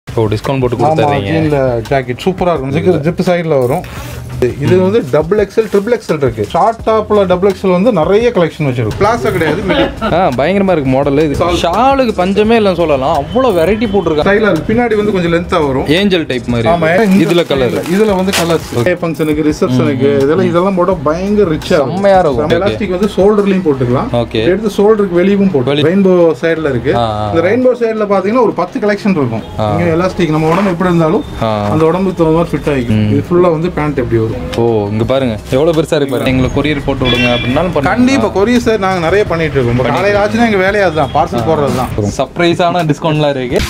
ஓ discount போட்டு ஆமா கொடுத்துறீங்க ஜீன்ல jacket சூப்பரா இருக்கும் ஜிப் ஜிப் சைடுல வரும் இது வந்து டபுள் எக்ஸ்எல் ட்ரிபிள் எக்ஸ்எல் இருக்கு ஷார்ட் டாப்ல டபுள் எக்ஸ்எல் வந்து நிறைய கலெக்ஷன் வச்சிருக்கும் பிளாஸா கிடையாது ஆ பயங்கரமா இருக்கு மாடல் இது ஷாலுக்கு பஞ்சமே இல்லைன்னு சொல்லலாம் அவ்வளோ வெரைட்டி போட்டிருக்காங்க ஸ்டைலா இருக்கு பின்னாடி வந்து கொஞ்சம் லென்த்தா வரும் ஏஞ்சல் டைப் ஆமா மாதிரி இந்த இதுல கலர் style ல. இதுல வந்து கலர்ஸ் ஃபங்க்ஷனுக்கு ரிசப்ஷனுக்கு இதெல்லாம் இதெல்லாம் போட்டா பயங்கர ரிச்சா செம்மையா இருக்கும் எலாஸ்டிக் வந்து ஷோல்டர்லயும் போட்டுக்கலாம் ஓகே எடுத்து ஷோல்டருக்கு வெளியவும் போட்டு ரெயின்போ சைடுல இருக்கு ஆ, இந்த ரெயின்போ சைடுல பாத்தீங்கன்னா ஒரு பத்து கலெக்ஷன் இருக்கும் இங்க எலாஸ்டிக் நம்ம உடம்பு எப்படி இருந்தாலும் ஆ. அந்த உடம்புக்கு தகுந்த மாதிரி ஃபிட் ஆகிக்கும் இது ஃபுல்லா வந்து பேண்ட் எப்படி வரும் ஓ இங்க பாருங்க எவ்வளவு பெருசா இருக்கு பாருங்க எங்களுக்கு கொரியர் போட்டு விடுங்க அப்படின்னாலும் பண்ணுங்க கண்டிப்பா கொரியர் சார் நாங்க நிறைய பண்ணிட்டு இருக்கோம் காலையில ஆச்சுன்னா எங்க வேலையா அதுதான் பார்சல் போடுறது தான் சர்ப்ரைஸான டிஸ்கவுண்ட்லாம் இருக்கு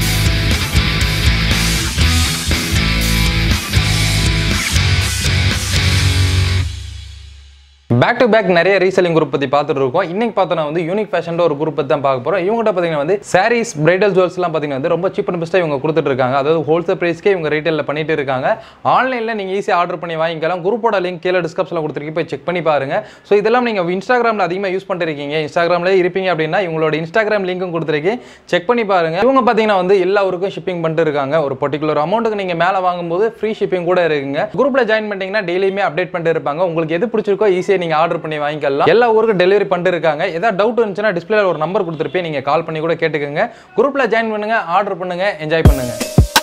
பேக் டு பேக் நிறைய ரீசெல்லிங் குரூப் பத்தி பார்த்துட்டு இருக்கோம் இன்னைக்கு பார்த்தோன்னா வந்து யூனிக் ஃபேஷன் ஒரு குரூப் பத்தி தான் பார்க்க போறோம் இவங்ககிட்ட பார்த்தீங்கன்னா வந்து சாரீஸ் பிரைடல் ஜுவல்ஸ்லாம் பார்த்தீங்கன்னா வந்து ரொம்ப சீப் அண்ட் பெஸ்ட்டாக இவங்க கொடுத்துட்டு இருக்காங்க அதாவது ஹோல்சேல் ப்ரைஸ்க்கே இவங்க ரீட்டைலில் பண்ணிட்டு இருக்காங்க ஆன்லைனில் நீங்கள் ஈஸியாக ஆர்டர் பண்ணி வாங்கிக்கலாம் குரூப்போட லிங்க் கீழே டிஸ்கிரிப்ஷனில் கொடுத்துருக்கு போய் செக் பண்ணி பாருங்க ஸோ இதெல்லாம் நீங்கள் இன்ஸ்டாகிராமில் அதிகமாக யூஸ் பண்ணிருக்கீங்க இன்ஸ்டாகிராமில் இருப்பீங்க அப்படின்னா இவங்களோட இன்ஸ்டாகிராம் லிங்க்கும் கொடுத்துருக்கேன் செக் பண்ணி பாருங்க இவங்க பார்த்தீங்கன்னா வந்து எல்லா ஊருக்கும் ஷிப்பிங் பண்ணிட்டு இருக்காங்க ஒரு பர்டிகுலர் அமௌண்ட்டுக்கு நீங்கள் மேலே வாங்கும்போது ஃப்ரீ ஷிப்பிங் கூட இருக்குங்க குரூப்பில் ஜாயின் பண்ணிட்டீங்கன்னா டெய்லியுமே அப்டேட் பண்ணிட்டு இருப்பாங்க உங்களுக்கு எது பிடிச்சிருக்கோ ஈஸியாக நீங்கள் ஆர்டர் பண்ணி வாங்கிக்கலாம் எல்லா ஊருக்கும் டெலிவரி பண்ணிட்டு இருக்காங்க ஏதாவது டவுட் இருந்துச்சுன்னா டிஸ்பிளேல ஒரு நம்பர் கொடுத்துருப்பேன் நீங்கள் கால் பண்ணி கூட கேட்டுக்கோங்க குரூப்பில் ஜாயின் பண்ணுங்க ஆர்டர் பண்ணுங்க என்ஜாய் பண்ணுங்க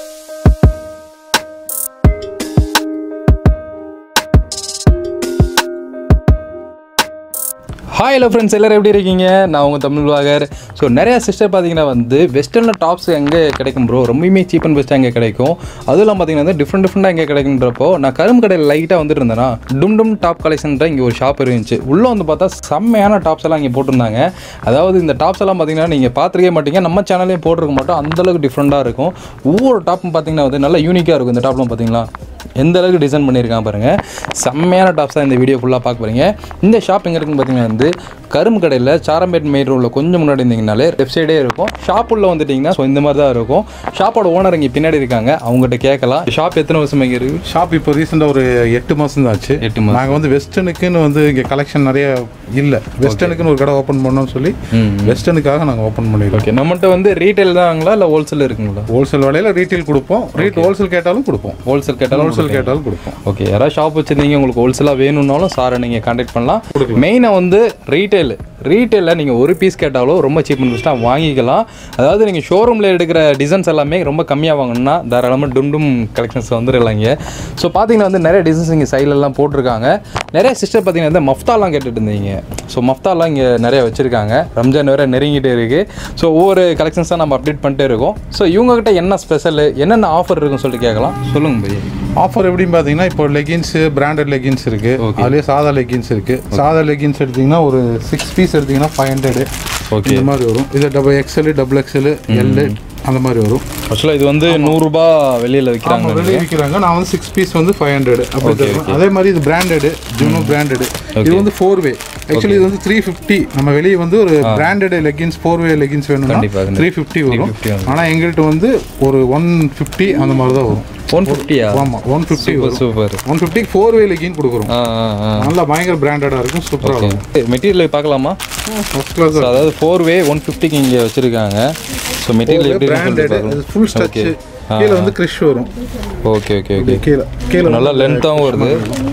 ஹாய் ஹலோ ஃப்ரெண்ட்ஸ் எல்லாரும் எப்படி இருக்கீங்க நான் உங்கள் தமிழ் வாகர் ஸோ நிறைய சிஸ்டர் பார்த்தீங்கன்னா வந்து வெஸ்டர்னில் டாப்ஸ் எங்கே கிடைக்கும் ப்ரோ ரொம்பவுமே சீப் அண்ட் பெஸ்ட்டாக எங்கே கிடைக்கும் அதுவும் இல்லாமல் பார்த்தீங்கன்னா வந்து டிஃப்ரெண்ட் டிஃப்ரெண்ட்டாக எங்கே கிடைக்குன்றப்போ நான் கரும்பு கடையில் லைட்டாக வந்துட்டு இருந்தேன்னா டும் டும் டாப் கலெக்ஷன்ற இங்கே ஒரு ஷாப் இருந்துச்சு உள்ளே வந்து பார்த்தா செம்மையான டாப்ஸ் எல்லாம் இங்கே போட்டிருந்தாங்க அதாவது இந்த டாப்ஸ் எல்லாம் பார்த்தீங்கன்னா நீங்கள் பார்த்துருக்கே மாட்டீங்க நம்ம சேனல்லையும் போட்டிருக்க மாட்டோம் அந்தளவுக்கு டிஃப்ரெண்ட்டாக இருக்கும் ஒவ்வொரு டாப்பும் பார்த்தீங்கன்னா வந்து நல்லா யூனிக்காக இருக்கும் இந்த டாப்லாம் பார்த்தீங்களா எந்த அளவுக்கு டிசைன் பண்ணியிருக்கான் பாருங்க செம்மையான டாப்ஸ் தான் இந்த வீடியோ ஃபுல்லாக பார்க்க போறீங்க இந்த ஷாப் எங்கே இருக்குன்னு பார்த்தீங்கன்னா வந்து கரும்பு கடையில் சாரம்பேட் மெயின் ரோடில் கொஞ்சம் முன்னாடி இருந்தீங்கனாலே லெஃப்ட் சைடே இருக்கும் ஷாப் உள்ள வந்துட்டீங்கன்னா ஸோ இந்த மாதிரி தான் இருக்கும் ஷாப்போட ஓனர் இங்கே பின்னாடி இருக்காங்க அவங்ககிட்ட கேட்கலாம் ஷாப் எத்தனை வருஷம் இங்கே இருக்கு ஷாப் இப்போ ரீசெண்டாக ஒரு எட்டு மாதம் தான் ஆச்சு எட்டு மாசம். நாங்கள் வந்து வெஸ்டர்னுக்குன்னு வந்து இங்கே கலெக்ஷன் நிறைய இல்லை வெஸ்டர்னுக்குன்னு ஒரு கடை ஓப்பன் பண்ணோம்னு சொல்லி வெஸ்டர்னுக்காக நாங்கள் ஓப்பன் பண்ணியிருக்கோம் ஓகே நம்மகிட்ட வந்து ரீட்டைல் தாங்களா இல்லை ஹோல்சேல் இருக்குங்களா ஹோல்சேல் விலையில ரீட்டைல் கொடுப்போம் ரீட் ஹோல்சேல் கேட்டாலும் கொடுப்போம் ஹோல்சேல் கேட்டாலும் ஹோல்சேல் கேட்டாலும் கொடுப்போம் ஓகே யாராவது ஷாப் வச்சிருந்தீங்க உங்களுக்கு ஹோல்சேலாக வேணும்னாலும் சாரை நீங்கள் கான்டாக்ட் பண்ணலாம் மெயினாக வந்து ரீட்டைல் ரீட்டைலில் நீங்கள் ஒரு பீஸ் கேட்டாலும் ரொம்ப சீப் அண்ட் பெஸ்ட்டாக வாங்கிக்கலாம் அதாவது நீங்கள் ஷோரூமில் எடுக்கிற டிசைன்ஸ் எல்லாமே ரொம்ப கம்மியாக வாங்கணும்னா தாராளமாக டும் டும் கலெக்ஷன்ஸ் வந்துடலாங்க ஸோ பார்த்தீங்கன்னா வந்து நிறைய டிசைன்ஸ் இங்கே சைட்லலாம் போட்டிருக்காங்க நிறைய சிஸ்டர் பார்த்தீங்கன்னா இந்த மஃப்தாலாம் கேட்டுட்டு இருந்தீங்க ஸோ மஃப்தாலாம் இங்கே நிறைய வச்சுருக்காங்க ரம்ஜான் வேறு நெருங்கிட்டே இருக்குது ஸோ ஒவ்வொரு கலெக்ஷன்ஸாக நம்ம அப்டேட் பண்ணிட்டே இருக்கோம் ஸோ இவங்ககிட்ட என்ன ஸ்பெஷல் என்னென்ன ஆஃபர் இருக்குன்னு சொல்லிட்டு கேட்கலாம் சொல்லுங்க பையா ஆஃபர் எப்படின்னு பார்த்தீங்கன்னா இப்போ லெகின்ஸ் பிராண்டட் லெகின்ஸ் இருக்கு அதுலேயே சாதா லெகின்ஸ் இருக்கு சாதா லெகின்ஸ் எடுத்தீங்கன்னா ஒரு சிக்ஸ் பீஸ் எடுத்தீங்கன்னா ஃபைவ் ஹண்ட்ரட் Okay. இந்த மாதிரி வரும் இது double XL double XL L அந்த மாதிரி வரும் ஆக்சுவலாக இது வந்து நூறுரூபா வெளியில் விற்கிறாங்க ஆமா, வெளியே விற்கிறாங்க நான் வந்து சிக்ஸ் பீஸ் வந்து ஃபைவ் ஹண்ட்ரட் அப்படி தருவேன் அதே மாதிரி இது பிராண்டடு ஜூனோ பிராண்டடு இது வந்து ஃபோர் வே ஆக்சுவலி இது வந்து த்ரீ ஃபிஃப்டி நம்ம வெளியே வந்து ஒரு branded leggings four way leggings வேணும்னா கண்டிப்பா, கண்டிப்பா. த்ரீ ஃபிஃப்டி வரும் 350 வரும். ஆனால் எங்கள்கிட்ட வந்து ஒரு ஒன் ஃபிஃப்டி அந்த மாதிரி தான் வரும் ஒன் ஃபிஃப்டியா ஆமாம் ஒன் ஃபிஃப்டி வரும் சூப்பர் ஒன் ஃபிஃப்டிக்கு ஃபோர் வே லெகின் கொடுக்குறோம் ஆ ஆ ஆ நல்லா பயங்கர பிராண்டடாக இருக்கும் சூப்பராக இருக்கும் மெட்டீரியல் பார்க்கலாமா ஃபர்ஸ்ட் கிளாஸ் So, அதாவது ஃபோர் வே ஒன் ஃபிஃப்டிக்கு இங்கே வச்சுருக்காங்க ஸோ மெட்டீரியல் எப்படி இருக்குன்னு சொல்லிட்டு பிராண்டட் பார்க்கலாம் ஃபுல் ஸ்டச் கீழே வந்து கிறிஷ் வரும் ஓகே ஓகே ஓகே கீழே கீழே நல்லா லென்த்தாகவும் வருது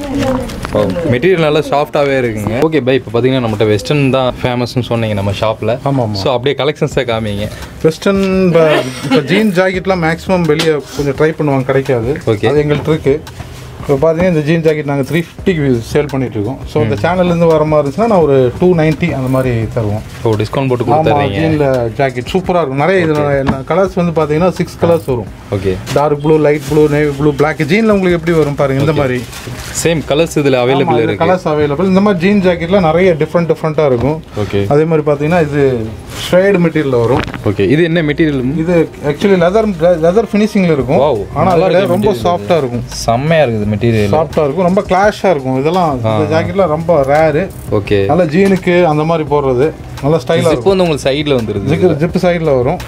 மெட்டீரியல் நல்லா சாஃப்டாகவே இருக்குங்க ஓகே பை இப்போ பார்த்தீங்கன்னா நம்மகிட்ட வெஸ்டர்ன் தான் ஃபேமஸ்னு சொன்னீங்க நம்ம ஷாப்பில் ஆமாம் ஆமாம் ஸோ அப்படியே கலெக்ஷன்ஸை காமிங்க வெஸ்டர்ன் இப்போ ஜீன் ஜாக்கெட்லாம் மேக்ஸிமம் வெளியே கொஞ்சம் ட்ரை பண்ணுவாங்க கிடைக்காது Okay. அது எங்கள்கிட்ட இருக்கு இப்போ பார்த்தீங்கன்னா இந்த ஜீன் ஜாக்கெட் நாங்கள் த்ரீ ஃபிஃப்டிக்கு சேல் பண்ணிட்டு இருக்கோம் ஸோ இந்த சேனல்லேருந்து வர மாதிரி இருந்துச்சுன்னா நான் ஒரு டூ நைன்ட்டி அந்த மாதிரி தருவோம் ஓ டிஸ்கவுண்ட் போட்டு ஆமாம் கொடுத்துட்றீங்க ஜீனில் ஜாக்கெட் சூப்பராக இருக்கும் நிறைய இதில் கலர்ஸ் வந்து பார்த்தீங்கன்னா சிக்ஸ் கலர்ஸ் வரும் okay dark blue light blue navy blue black ஜீனில் உங்களுக்கு எப்படி வரும் பாருங்க இந்த மாதிரி சேம் கலர்ஸ் இதில் அவைலபிள் இருக்கு கலர்ஸ் அவைலபிள் இந்த மாதிரி ஜீன் ஜாக்கெட்லாம் நிறைய டிஃப்ரெண்ட் டிஃப்ரெண்ட்டாக இருக்கும் ஓகே அதே மாதிரி பார்த்தீங்கன்னா இது ஷ்ரேடு மெட்டீரியல் வரும் ஓகே இது என்ன மெட்டீரியல் இது ஆக்சுவலி லெதர் லெதர் ஃபினிஷிங்கில் இருக்கும் Wow, ஆனால் நல்லா அதில் இருக்கு ரொம்ப material சாஃப்டாக இருக்கும் செம்மையாக இருக்குது மெட்டீரியல் சாஃப்டாக இருக்கும் ரொம்ப கிளாஷாக இருக்கும் இதெல்லாம் இந்த ஜாக்கெட்லாம் ரொம்ப ரேரு ஓகே நல்ல ஜீனுக்கு அந்த மாதிரி போடுறது நல்ல ஸ்டைலாக இப்போ வந்து உங்களுக்கு சைடில் வந்துருது இருக்கும் ஜிப்பு ஜிப்பு சைடில் வரும்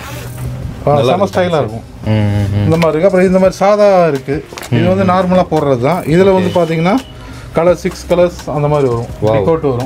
ஆ, செம ஸ்டைலாக இருக்கும் ம் ம், ம் இந்த மாதிரி இருக்குது அப்புறம் இந்த மாதிரி சாதா இருக்குது இது வந்து நார்மலாக போடுறது தான் இதில் வந்து பார்த்தீங்கன்னா கலர் சிக்ஸ் கலர்ஸ் அந்த மாதிரி வரும் கோட் வரும்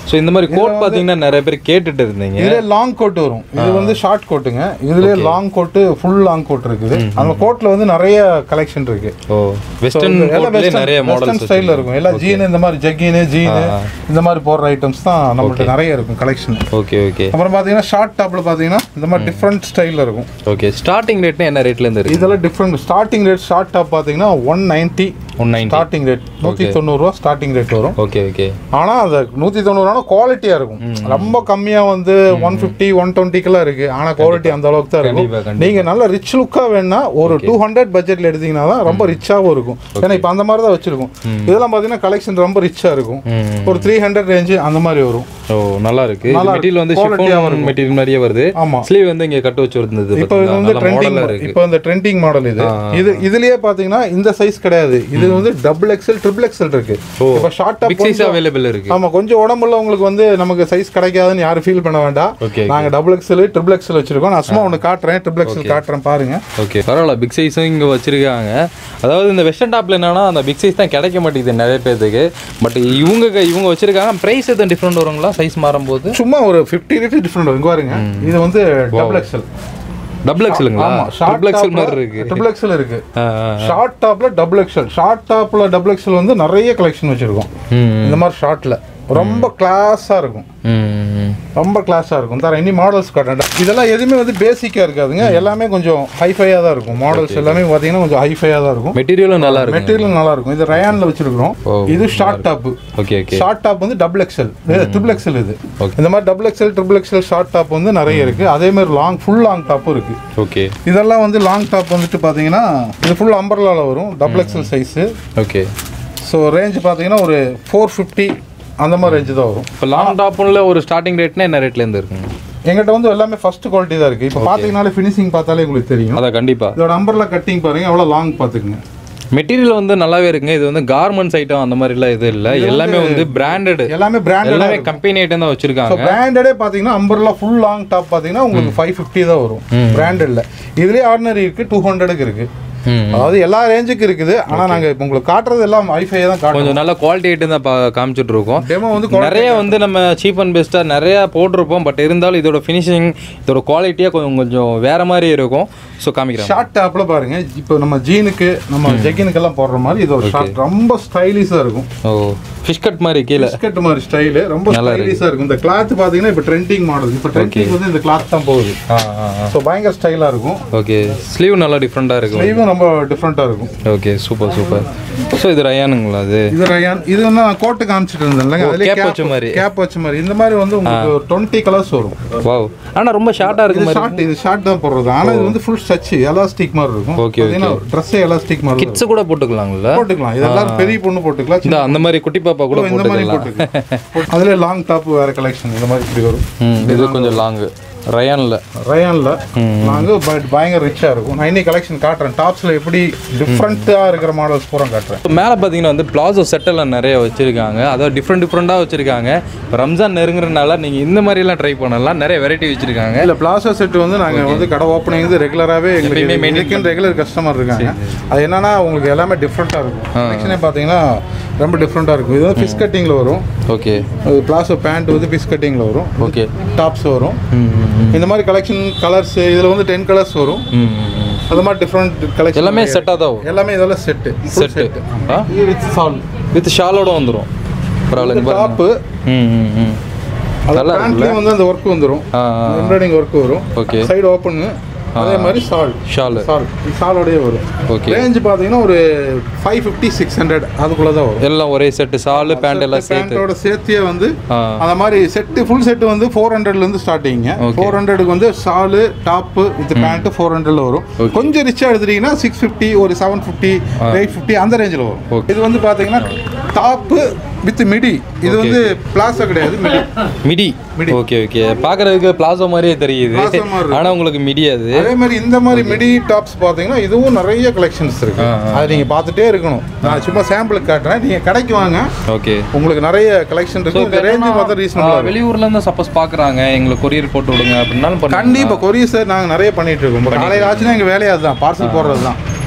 ஸோ இந்த மாதிரி கோட் பார்த்தீங்கன்னா நிறைய பேர் கேட்டுட்டு இருந்தீங்க இதுல லாங் கோட் வரும் இது வந்து ஷார்ட் கோட்டுங்க இதுலயே long coat full long coat இருக்குது அந்த கோட்ல வந்து நிறைய கலெக்ஷன் இருக்கு ஓ வெஸ்டர்ன் கோட்லேயே நிறைய மாடல்ஸ் ஸ்டைல்ல இருக்கும் எல்லாம் ஜீன் இந்த மாதிரி ஜக்கின் ஜீன் இந்த மாதிரி போடுற ஐட்டம்ஸ் தான் நம்மள்ட்ட நிறைய இருக்கும் கலெக்ஷன் ஓகே ஓகே அப்புறம் பாத்தீங்கன்னா ஷார்ட் டாப்ல பாத்தீங்கன்னா இந்த மாதிரி டிஃப்ரெண்ட் ஸ்டைல்ல இருக்கும் ஓகே ஸ்டார்டிங் ரேட்னா என்ன ரேட்ல இருந்து இருக்கு இதெல்லாம் different starting rate short top பாத்தீங்கன்னா one ninety one ninety starting rate நூத்தி தொண்ணூறு ரூபா ஸ்டார்டிங் ரேட் வரும் ஓகே ஓகே ஆனா அந்த நூத்தி தொண்ணூறு குவாலிட்டியா இருக்கும் ரொம்ப கம்மியா வந்து ஒன் பிப்டி ஒன் டுவெண்ட்டிக்கெல்லாம் இருக்கு ஆனா குவாலிட்டி அந்த அளவுக்கு தான் கண்டிப்பா, இருக்கும் கண்டிப்பா. நீங்க நல்ல ரிச் லுக்கா வேணா ஒரு டூ ஹண்ட்ரட் பட்ஜெட்ல எடுத்தீங்கன்னா தான் ரொம்ப ரிச்சாவும் இருக்கும் ஏன்னா இப்ப அந்த மாதிரி தான் வச்சிருக்கும் இதெல்லாம் பாத்தீங்கன்னா கலெக்ஷன் ரொம்ப ரிச்சா இருக்கும் ம் ஒரு த்ரீ ஹண்ட்ரட் ரேஞ்சு அந்த மாதிரி வரும் ஓ நல்லா இருக்கு நல்லா மெட்டீரியல் வந்து quality-ஆவும் ஷிஃபான் இருக்கும். மெட்டீரியல் மாதிரியே வருது ஆமா ஸ்லீவ் வந்து இங்க கட்டு வச்சு இருந்தது இப்போ இது வந்து ட்ரெண்டிங் மாடலா இருக்கு இப்போ இந்த ட்ரெண்டிங் மாடல் இது இது இதுலயே பாத்தீங்கன்னா இந்த சைஸ் கிடையாது இது வந்து டபுள் எக்ஸ்எல் ட்ரிபிள் எக்ஸ்எல் இருக்கு ஓ. இப்போ short big top size available இருக்கு ஆமா கொஞ்சம் உடம்புள்ளவங்களுக்கு வந்து நமக்கு சைஸ் கிடைக்காதுன்னு யாரும் ஃபீல் பண்ண வேண்டாம் ஓகே நாங்க டபுள் எக்ஸ்எல் ட்ரிபிள் எக்ஸ்எல் வச்சிருக்கோம் நான் சும்மா ஒன்று காட்டுறேன் ட்ரிபிள் எக்ஸ்எல் காட்டுறேன் பாருங்க ஓகே பரவாயில்ல பிக் சைஸும் இங்கே வச்சிருக்காங்க அதாவது இந்த வெஸ்டர்ன் டாப்ல என்னன்னா அந்த பிக் சைஸ் தான் கிடைக்க மாட்டேங்குது நிறைய பேர்த்துக்கு பட் இவங்க க- இவங்க வச்சிருக்காங்க ப்ரைஸ் எதுவும் டிஃப்ரெண்ட் வருங்களா சைஸ் மாறும்போது சும்மா ஒரு ஃபிஃப்டி ரேட் டிஃப்ரெண்ட் இங்க பாருங்க இது வந்து டபுள் எக்ஸ்எல் டபுள் எக்ஸலுங்களா ஆமா ஷார்ட் டபுள் எக்ஸல் மாதிரி இருக்கு ட்ரிபிள் எக்ஸ்எல் இருக்கு ஆ, ஆ. ஷார்ட் டாப்ல டபுள் எக்ஸ்எல் ஷார்ட் டாப்ல டபுள் எக்ஸ்எல் வந்து நிறைய கலெக்ஷன் வச்சிருக்கோம் ம் இந்த மாதிரி ஷார்ட்ல ரொம்ப கிளாஸா இருக்கும் ம், ம். ரொம்ப கிளாஸாக இருக்கும் தர இனி மாடல்ஸ் காட்டுறேன் இதெல்லாம் எதுவுமே வந்து பேசிக்காக இருக்காதுங்க எல்லாமே கொஞ்சம் ஹைஃபையாக தான் இருக்கும் மாடல்ஸ் எல்லாமே பார்த்தீங்கன்னா கொஞ்சம் ஹைஃபையாக தான் இருக்கும் மெட்டீரியலும் நல்லா இருக்கு மெட்டீரியல் நல்லா இருக்கும் இது ரயான்ல வச்சிருக்கிறோம் ஓ, இது short top okay okay short top வந்து டபுள் எக்ஸ்எல் ட்ரிபிள் எக்ஸ்எல் இது Okay. இந்த மாதிரி double XL triple XL short top வந்து நிறைய இருக்கு அதே மாதிரி லாங் ஃபுல் லாங் டாப்பும் இருக்கு ஓகே இதெல்லாம் வந்து லாங் டாப் வந்துட்டு பார்த்தீங்கன்னா இது ஃபுல் அம்பர்லால வரும் double XL size okay so range பார்த்தீங்கன்னா ஒரு ஃபோர் ஃபிஃப்டி அந்த மாதிரி ரேஞ்சு தான் வரும் இப்போ லாங் டாப்புல ஒரு ஸ்டார்டிங் ரேட்னா என்ன ரேட்ல இருந்து இருக்குங்க எங்கிட்ட வந்து எல்லாமே ஃபர்ஸ்ட் குவாலிட்டி தான் இருக்கு இப்போ பார்த்தீங்கனாலே ஃபினிஷிங் பார்த்தாலே உங்களுக்கு தெரியும் அதான் கண்டிப்பா இதோட அம்பர்லா கட்டிங் பாருங்க எவ்வளோ லாங் பார்த்துக்குங்க மெட்டீரியல் வந்து நல்லாவே இருக்குங்க இது வந்து கார்மெண்ட்ஸ் ஐட்டம் அந்த மாதிரிலாம் இது இல்லை எல்லாமே வந்து பிராண்டட் எல்லாமே பிராண்டட் எல்லாமே கம்பெனி ஐட்டம் தான் வச்சிருக்காங்க பிராண்டடே பார்த்தீங்கன்னா அம்பர்லா ஃபுல் லாங் டாப் பார்த்தீங்கன்னா உங்களுக்கு ஃபைவ் ஃபிஃப்டி தான் வரும் பிராண்டட்ல இதுலேயே ஆர்டினரி இருக்கு டூ ஹண்ட்ரடுக்கு இருக்கு ம். அதாவது எல்லா ரேஞ்சுக்கு இருக்குது ஆனால் நாங்கள் இப்போ உங்களுக்கு காட்டுறது எல்லாம் ஐஃபை தான் காட்டுறோம் கொஞ்சம் நல்ல குவாலிட்டி ஐட்டம் தான் பா- காமிச்சிட்டு இருக்கோம் டெமோ வந்து quality- நிறைய வந்து நம்ம சீப் அண்ட் பெஸ்ட்டாக நிறைய போட்டிருப்போம் பட் இருந்தாலும் இதோட ஃபினிஷிங் இதோட குவாலிட்டியாக கொஞ்சம் கொஞ்சம் வேற மாதிரி இருக்கும் ஸோ காமிக்கிறேன் ஷார்ட் டாப்ல பாருங்க இப்போ நம்ம ஜீனுக்கு நம்ம ஜெக்கினுக்கெல்லாம் போடுற மாதிரி இது ஒரு ஷார்ட் ரொம்ப ஸ்டைலிஷாக இருக்கும் ஓ ஃபிஷ் கட் மாதிரி கீழே பிஸ்கட் மாதிரி ஸ்டைலு ரொம்ப ஸ்டைலிஷாக இருக்கும் இந்த கிளாத் பார்த்தீங்கன்னா இப்போ ட்ரெண்டிங் மாடல் இப்போ ட்ரெண்டிங் வந்து இந்த கிளாத் தான் போகுது ஆ ஆ ஆ ஸோ பயங்கர ஸ்டைலாக இருக்கும் ஓகே ஸ்லீவ் நல்லா டிஃப்ரெண்ட்டாக இருக்கும் ஸ்லீவும் ரொம்ப டிஃப்ரெண்ட்டாக இருக்கும் ஓகே சூப்பர் சூப்பர் ஸோ இது ரயானுங்களா அது இது ரயான் இது வந்து நான் கோட்டு காமிச்சிட்டு இருந்தேன்லங்க அதுலேயே cap வச்ச மாதிரி. கேப் வச்ச மாதிரி இந்த மாதிரி வந்து உங்களுக்கு டுவெண்ட்டி கலர்ஸ் வரும் வாவ் ஆனால் ரொம்ப ஷார்ட்டாக இருக்கு இது மாதிரி ஷார்ட் இது ஷார்ட் தான் போடுறது ஆனால் இது வந்து ஃபுல் ஸ்டச் எலாஸ்டிக் மாதிரி இருக்கும் Okay, பார்த்தீங்கன்னா ட்ரெஸ்ஸே எலாஸ்டிக் மாதிரி இருக்கும். கிட்ஸ் கூட போட்டுக்கலாங்களா போட்டுக்கலாம் இது எல்லாரும் பெரிய பொண்ணு போட்டுக்கலாம் இந்த அந்த மாதிரி குட்டி பாப்பா கூட இந்த மாதிரி போட்டுக்கலாம் போட்டுக்கலாம் அதுல லாங் டாப் வேற கலெக்ஷன் இந்த மாதிரி இப்படி வரும் ம் இது கொஞ்சம் லாங்கு ரயானில் ரயான்ல நாங்க பட் பயங்கர ரிச்சா இருக்கும் நான் இன்னைக்கு கலெக்ஷன் காட்டுறேன் டாப்ஸ்ல எப்படி டிஃப்ரெண்டா இருக்கிற மாடல்ஸ் பூரா காட்டுறேன் மேலே பார்த்தீங்கன்னா வந்து பிளாசோ செட்டெல்லாம் நிறைய வச்சுருக்காங்க அதாவது டிஃப்ரெண்ட் டிஃப்ரெண்ட்டாக வச்சுருக்காங்க ரம்ஜான் நெருங்குறதுனால நீங்கள் இந்த மாதிரிலாம் ட்ரை பண்ணலாம் நிறைய வெரைட்டி வச்சுருக்காங்க இல்ல பிளாசோ செட் வந்து நாங்க வந்து கடை ஓப்பனிங் வந்து ரெகுலராகவே எங்களுக்கு மெயின்டைன் ரெகுலர் கஸ்டமர் இருக்காங்க அது என்னன்னா உங்களுக்கு எல்லாமே டிஃப்ரெண்டா இருக்கும் கலெக்ஷனே பாத்தீங்கன்னா ரொம்ப டிஃப்ரெண்டா இருக்கும் இது வந்து ஃபிஷ் கட்டிங்ல வரும் ஓகே பிளாசோ பேண்ட் வந்து ஃபிஷ் கட்டிங்ல வரும் ஓகே டாப்ஸ் வரும் ம் இந்த மாதிரி கலெக்ஷன் கலர்ஸ் இதுல வந்து டென் கலர்ஸ் வரும் ம், ம், ம். அது மாதிரி டிஃப்ரெண்ட் கலெக்ஷன் எல்லாமே செட்டாக தான் வரும் எல்லாமே இதெல்லாம் செட்டு செட்டு ஆ வித் சால் வித் ஷாலோட வந்துடும் பரவாயில்லைங்க பாருங்க டாப்பு ம் ம் ம் அது நல்லா பேண்ட்லயும் வந்து அந்த ஒர்க் வந்துரும் ஆ ஆ எம்ப்ராய்டிங் ஒர்க் வரும் ஓகே சைடு ஓப்பன் அதே மாதிரி சால் ஷாலு சால் சாலோடய வரும் ஓகே ரேஞ்ச் பார்த்தீங்கன்னா ஒரு ஃபைவ் ஃபிஃப்டி சிக்ஸ் ஹண்ட்ரட் அதுக்குள்ள தான் வரும் எல்லாம் ஒரே செட்டு ஷாலு பேண்ட் எல்லாம் சேர்த்து பேண்டோட சேர்த்தியே வந்து ஆ அந்த மாதிரி செட்டு ஃபுல் செட்டு வந்து ஃபோர் ஹண்ட்ரட்லேருந்து ஸ்டார்டிங்க ஃபோர் ஹண்ட்ரடுக்கு வந்து shawl top with pant four ஹண்ட்ரட்ல வரும் கொஞ்சம் ரிச்சா எடுத்துட்டீங்கன்னா சிக்ஸ் ஃபிஃப்டி ஒரு செவன் ஃபிஃப்டி எயிட் ஃபிஃப்டி அந்த ரேஞ்சில் வரும் Okay. இது வந்து பார்த்தீங்கன்னா டாப்பு வித் மிடி இது வந்து பிளாஸோ கிடையாது மிடி மிடி ஓகே ஓகே பார்க்கறதுக்கு பிளாசோ மாதிரியே தெரியுது Plazo மாதிரி இருக்கு. ஆனால் உங்களுக்கு மிடி அது அதே மாதிரி இந்த மாதிரி மிடி டாப்ஸ் பார்த்தீங்கன்னா இதுவும் நிறைய கலெக்ஷன்ஸ் இருக்கு அது நீங்கள் பார்த்துட்டே இருக்கணும் நான் சும்மா சாம்பிளுக்கு காட்டுறேன் நீங்கள் கடைக்கு வாங்க ஓகே உங்களுக்கு நிறைய கலெக்ஷன் இருக்கு இந்த ரேஞ்சு பார்த்தா ரீசனபிளாக வெளியூர்ல இருந்து சப்போஸ் பாக்குறாங்க எங்களுக்கு கொரியர் போட்டு விடுங்க அப்படின்னாலும் பண்ணுங்க கண்டிப்பாக கொரியர் சார் நாங்கள் நிறைய பண்ணிட்டு இருக்கோம் இப்போ காலையில் ஆச்சுன்னா எங்கள் வேலையே அதுதான் பார்சல் போடுறது தான்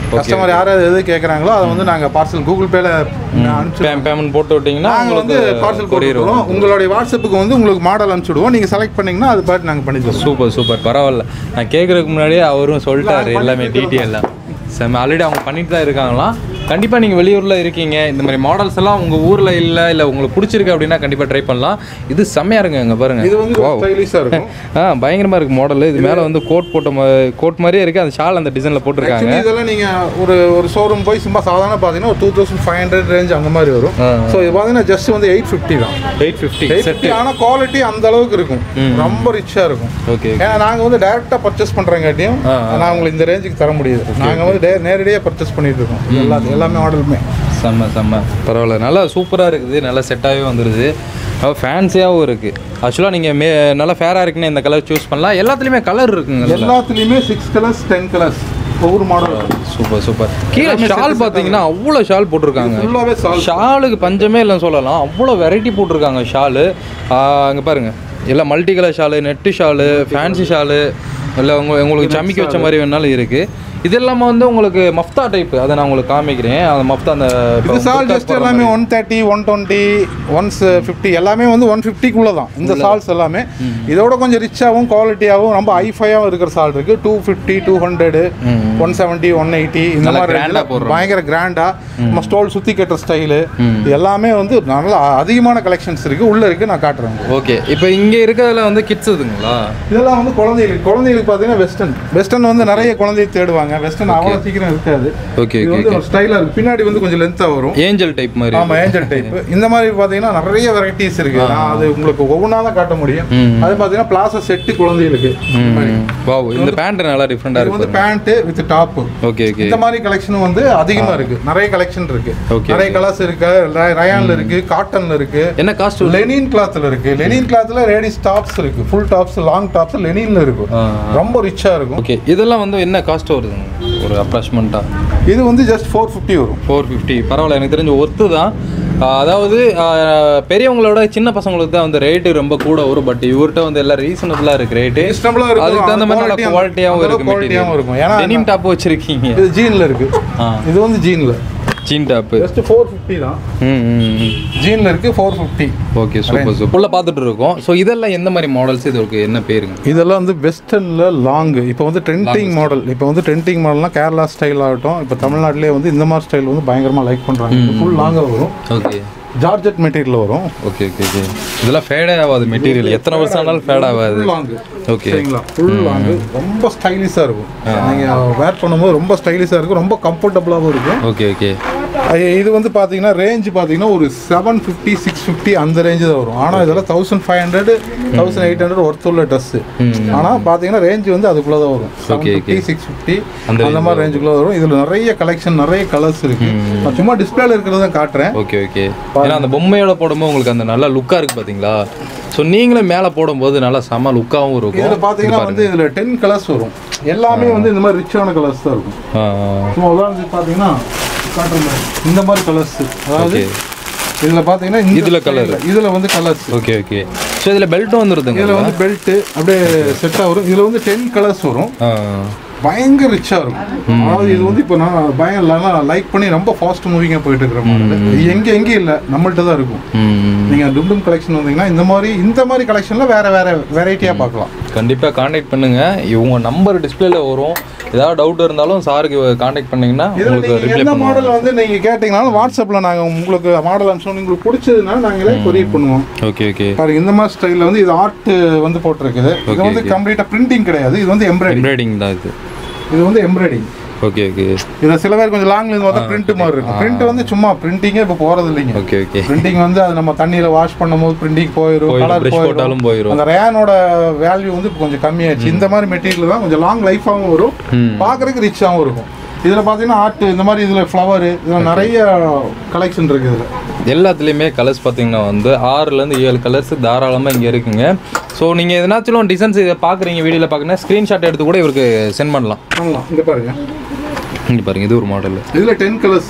கஸ்டமர் யாராவது எது கேட்குறாங்களோ அதை வந்து நாங்கள் பார்சல் கூகுள் பேல அனுப்பிச்சு பேமெண்ட் போட்டு விட்டிங்கன்னா நாங்கள் வந்து பார்சல் போட்டுருவோம் உங்களுடைய வாட்ஸ்அப்புக்கு வந்து உங்களுக்கு மாடல் அனுப்பிச்சுடுவோம் நீங்கள் செலக்ட் பண்ணீங்கன்னா அது பாட்டு நாங்கள் பண்ணி தருவோம் சூப்பர் சூப்பர் பரவாயில்ல நான் கேட்குறதுக்கு முன்னாடியே அவரும் சொல்லிட்டாரு எல்லாமே டீட்டெயிலாக செம்ம ஆல்ரெடி அவங்க பண்ணிட்டு தான் இருக்காங்களாம் கண்டிப்பாக நீங்கள் வெளியூரில் இருக்கீங்க இந்த மாதிரி மாடல்ஸ் எல்லாம் உங்கள் ஊரில் இல்லை இல்லை உங்களுக்கு பிடிச்சிருக்கு அப்படின்னா கண்டிப்பாக ட்ரை பண்ணலாம் இது செம்மையாக இருக்குங்க இங்கே பாருங்க இது வந்து ஸ்டைலிஷாக இருக்கும் ஆ பயங்கரமாக இருக்குது மாடல் இது மேலே வந்து கோட் போட்ட கோட் மாதிரியே இருக்குது அந்த ஷால் அந்த டிசைனில் போட்டிருக்காங்க ஆக்சுவலி இதெல்லாம் நீங்கள் ஒரு ஒரு ஷோரூம் போய் சும்மா சாதாரண பார்த்தீங்கன்னா ஒரு two thousand five hundred range அந்த மாதிரி வரும் ஆ. ஸோ இது பார்த்தீங்கன்னா ஜஸ்ட் வந்து எயிட் ஃபிஃப்டி தான் எயிட் ஃபிஃப்டி எயிட் ஃபிஃப்டி ஆனால் குவாலிட்டி அந்த அளவுக்கு இருக்கும் ரொம்ப ரிச்சாக இருக்கும் ஓகே ஏன்னா நாங்கள் வந்து டைரெக்டாக பர்ச்சேஸ் பண்ணுறங்காட்டியும் ஆ, நான் உங்களுக்கு இந்த ரேஞ்சுக்கு தர முடியாது நாங்கள் வந்து டே- நேரடியாக பர்ச்சேஸ் பண்ணிட்டு இருக்கோம் எல்லா எல்லாமே மாடலுமே செம்ம செம்ம பரவாயில்ல நல்லா சூப்பராக இருக்குது நல்லா செட்டாகவே வந்துடுது ஃபேன்சியாகவும் இருக்குது ஆக்சுவலாக நீங்கள் மே நல்லா ஃபேராக இருக்குன்னு இந்த கலர் சூஸ் பண்ணலாம் எல்லாத்துலேயுமே கலர் இருக்குங்க எல்லாத்துலேயுமே சிக்ஸ் கலர்ஸ் டென் கலர்ஸ் ஒவ்வொரு மாடல் சூப்பர் சூப்பர் கீழே ஷால் பார்த்தீங்கன்னா அவ்வளோ ஷால் போட்டிருக்காங்க ஃபுல்லாகவே சால் ஷாலுக்கு பஞ்சமே இல்லைன்னு சொல்லலாம் அவ்வளோ வெரைட்டி போட்டிருக்காங்க ஷாலு அங்கே பாருங்க எல்லாம் multi colour shawl net shawl fancy shawl இல்லை உங்க உங்களுக்கு சமைக்க வச்ச மாதிரி வேணாலும் இருக்குது இது இல்லாமல் வந்து உங்களுக்கு மஃப்தா டைப் அதை நான் உங்களுக்கு காமிக்கிறேன் அந்த மஃப்தா அந்த இது சால் ஜஸ்ட் எல்லாமே one thirty one twenty ones fifty எல்லாமே வந்து ஒன் ஃபிஃப்டிக்குள்ளே தான் இந்த சால்ஸ் எல்லாமே இதோட கொஞ்சம் ரிச்சாகவும் குவாலிட்டியாகவும் ரொம்ப ஐஃபையாகவும் இருக்கிற சால் இருக்குது two fifty two hundred one seventy one eighty இந்த நல்லா மாதிரி grand ஆ range ல போடுறோம். பயங்கர கிராண்டாக நம்ம ஸ்டோல் சுற்றி கட்டுற ஸ்டைலு இது எல்லாமே வந்து நல்லா அதிகமான கலெக்ஷன்ஸ் இருக்குது உள்ளே இருக்குது நான் காட்டுறேன் உங்களுக்கு. ஓகே இப்போ இங்கே இருக்கிறதுல வந்து கிட்ஸ் இதுங்களா இதெல்லாம் வந்து குழந்தைகளுக்கு குழந்தைகளுக்கு பார்த்தீங்கன்னா வெஸ்டர்ன் வெஸ்டர்ன் வந்து நிறைய குழந்தை தேடுவாங்க வெஸ்டர்ன் அவ்வளோ சீக்கிரம் இருக்காது ஓகே இது ஓகே வந்து ஒரு ஸ்டைலாக இருக்குது பின்னாடி வந்து கொஞ்சம் லென்த்தாக வரும் ஏஞ்சல் டைப் மாதிரி ஆமா ஏஞ்சல் டைப் இந்த மாதிரி பாத்தீங்கன்னா நிறைய வெரைட்டிஸ் இருக்கு நான் அது உங்களுக்கு ஒவ்வொன்றா தான் காட்ட முடியும் ம். அது பாத்தீங்கன்னா பிளாசா செட்டு குழந்தைகளுக்கு இந்த மாதிரி. வாவ் இந்த பேண்ட் நல்லா டிஃப்ரெண்டாக இது வந்து இருக்கு pant with top okay okay இந்த மாதிரி கலெக்ஷனும் வந்து அதிகமா இருக்கு நிறைய கலெக்ஷன் இருக்கு Okay, நிறைய கலர்ஸ் இருக்கு ர- ரயான்ல இருக்கு காட்டன்ல இருக்கு என்ன காஸ்ட் லெனின் கிளாத்ல இருக்கு லெனின் கிளாத்ல லேடிஸ் டாப்ஸ் இருக்கு ஃபுல் டாப்ஸ் லாங் டாப்ஸ் லெனின்ல இருக்கும் ஆ. ரொம்ப ரிச்சா இருக்கும் ஓகே இதெல்லாம் வந்து என்ன காஸ்ட் வருதுங்க ஒரு அப்ராக்சிமெண்ட்டாக இது வந்து ஜஸ்ட் ஃபோர் ஃபிஃப்டி வரும் ஃபோர் ஃபிஃப்டி பரவாயில்ல எனக்கு தெரிஞ்ச ஒர்த்து தான் ஆஹ் அதாவது ஆஹ் பெரியவங்களோட சின்ன பசங்களுக்கு தான் வந்து ரேட்டு ரொம்ப கூட வரும் பட் இவர்கிட்ட வந்து எல்லாம் ரீசனபிளாக இருக்கு ரேட்டு Reasonable-ஆ இருக்கும். அதுக்கு தகுந்த மாதிரி நல்லா Quality- குவாலிட்டியாகவும் அந்த இருக்கு quality-யாவும் மெட்டீரியல் இருக்கும். ஏன்னா டெனிம் டாப் வச்சிருக்கீங்க இது ஜீன்ல இருக்கு ஆ இது வந்து ஜீன்ல jean top just four fifty தான் ம் ம் ஜீன்ல இருக்கு four fifty okay super super உள்ள பார்த்துட்டு இருக்கோம் ஸோ இதெல்லாம் எந்த மாதிரி மாடல்ஸ் இதுக்கு என்ன பேருங்க இதெல்லாம் வந்து வெஸ்டர்னில் லாங் இப்போ வந்து ட்ரெண்டிங் மாடல் இப்போ வந்து ட்ரெண்டிங் மாடல்னா கேரளா ஸ்டைல் ஆகட்டும் இப்போ தமிழ்நாட்டிலே வந்து இந்த மாதிரி ஸ்டைல் வந்து பயங்கரமாக லைக் பண்ணுறாங்க ஃபுல் லாங்காக வரும் ஓகே ஜார்ஜெட் மெட்டீரியல் வரும் ஓகே ஓகே ஓகே இதெல்லாம் ஃபேடே ஆகாது மெட்டீரியல் எத்தனை வருஷம் ஆனாலும் ஃபேட் ஆகாது லாங் ஓகே சரிங்களா ஃபுல் லாங் ரொம்ப ஸ்டைலிஷாக இருக்கும் நீங்கள் வேர் பண்ணும்போது ரொம்ப ஸ்டைலிஷாக இருக்கும் ரொம்ப கம்ஃபர்டபுளாகவும் இருக்கும் ஓகே ஓகே ஐ- இது வந்து பார்த்தீங்கன்னா ரேஞ்ச் பார்த்தீங்கன்னா ஒரு செவன் ஃபிஃப்டி சிக்ஸ் ஃபிஃப்டி அந்த ரேஞ்சு தான் வரும் ஆனால் இதெல்லாம் thousand five hundred thousand eight hundred worth உள்ள ட்ரெஸ்ஸு ஆனால் பார்த்தீங்கன்னா ரேஞ்ச் வந்து அதுக்குள்ளே தான் வரும் seven Okay, fifty six fifty அந்த அந்த மாதிரி ரேஞ்சுக்குள்ளே வரும் இதில் நிறைய கலெக்ஷன் நிறைய கலர்ஸ் இருக்கு நான் சும்மா டிஸ்பிளேல இருக்கிறத தான் காட்டுறேன் ஓகே ஓகே ஏன்னா அந்த பொம்மையோட போடும்போது உங்களுக்கு அந்த நல்ல லுக்காக இருக்குது பார்த்தீங்களா ஸோ நீங்களே மேலே போடும்போது நல்லா செம லுக்காகவும் இருக்கும் இதில் பார்த்தீங்கன்னா வந்து இதில் டென் கலர்ஸ் வரும் எல்லாமே வந்து இந்த மாதிரி ரிச்சான கலர்ஸ் தான் இருக்கும் ஆ, ஆ. சும்மா உதாரணத்துக்கு பார்த்தீங்கன்னா காட்டுற மாதிரி இந்த மாதிரி கலர்ஸ் அதாவது Okay. இதில் பார்த்தீங்கன்னா இந்த இதுல colour. style ல, இதுல வந்து கலர்ஸ் ஓகே ஓகே ஸோ இதில் பெல்ட்டும் வந்துருதுங்க இதில் வந்து பெல்ட் அப்படியே செட்டாக வரும் இதில் வந்து டென் கலர்ஸ் வரும் ஆ பயங்கர ரிச்சாக இருக்கும் அதாவது இது வந்து இப்போ நான் பயங்கர லைக் பண்ணி ரொம்ப ஃபாஸ்ட் மூவிங்காக போயிட்டு இருக்கிற மாடல் இது எங்கே எங்கேயும் இல்லை நம்மள்ட்ட தான் இருக்கும் ம் நீங்கள் டும்டும் கலெக்ஷன் வந்தீங்கன்னா இந்த மாதிரி இந்த மாதிரி கலெக்ஷனில் வேற வேற வெரைட்டியாக பார்க்கலாம் கண்டிப்பாக காண்டாக்ட் பண்ணுங்க இவங்க நம்பர் டிஸ்பிளேல வரும் ஏதாவது டவுட் இருந்தாலும் சாருக்கு காண்டாக்ட் பண்ணீங்கன்னா இதில் உங்களுக்கு நீங்கள் ரிப்ளை எந்த பண்ணுவோம் மாடல் வந்து நீங்கள் கேட்டிங்கனாலும் வாட்ஸ்அப்பில் நாங்கள் உங்களுக்கு மாடல் அனுப்பிச்சோம் உங்களுக்கு பிடிச்சதுன்னா நாங்களே கொரியர் பண்ணுவோம் ஓகே ஓகே பாருங்க இந்த மாதிரி ஸ்டைலில் வந்து இது ஆர்ட் வந்து போட்டிருக்குது இது Okay, வந்து okay. கம்ப்ளீட்டாக பிரிண்டிங் கிடையாது இது வந்து எம்ப்ராய்டிங் எம்ப்ராய்டிங் தான் இது இது வந்து எம்ப்ராய்டிங் ஓகே ஓகே இதில் சில பேர் கொஞ்சம் லாங்ல இருந்து பார்த்தா பிரிண்ட் மாதிரி இருக்கும் பிரிண்ட் வந்து சும்மா பிரிண்டிங்கே இப்போ போகிறது இல்லைங்க ஓகே ஓகே பிரிண்டிங் வந்து அது நம்ம தண்ணியில் வாஷ் பண்ணும்போது பிரிண்டிங் போயிடும் போயிடும், கலர் brush போயிடும் போட்டாலும் போயிடும். அந்த ரேனோட வேல்யூ வந்து இப்போ கொஞ்சம் கம்மியாச்சு இந்த மாதிரி மெட்டீரியல் தான் கொஞ்சம் லாங் லைஃபாகவும் வரும் ம். பார்க்குறதுக்கு ரிச்சாகவும் இருக்கும் இதில் பார்த்தீங்கன்னா ஆர்ட் இந்த மாதிரி இதில் ஃப்ளவர் இதில் நிறைய கலெக்ஷன் இருக்குது இதில் எல்லாத்துலேயுமே கலர்ஸ் பார்த்தீங்கன்னா வந்து ஆறுலேருந்து ஏழு கலர்ஸ் தாராளமாக இங்கே இருக்குங்க ஸோ நீங்கள் எதனாச்சும் டிசைன்ஸ் இதை பார்க்குறீங்க வீடியோவில் பார்க்குறீங்கன்னா ஸ்க்ரீன்ஷாட் எடுத்து கூட இவருக்கு சென்ட் பண்ணலாம் ஆமாம் இங்கே பாருங்க இங்கே பாருங்க இது ஒரு மாடல் இதில் டென் கலர்ஸுங்க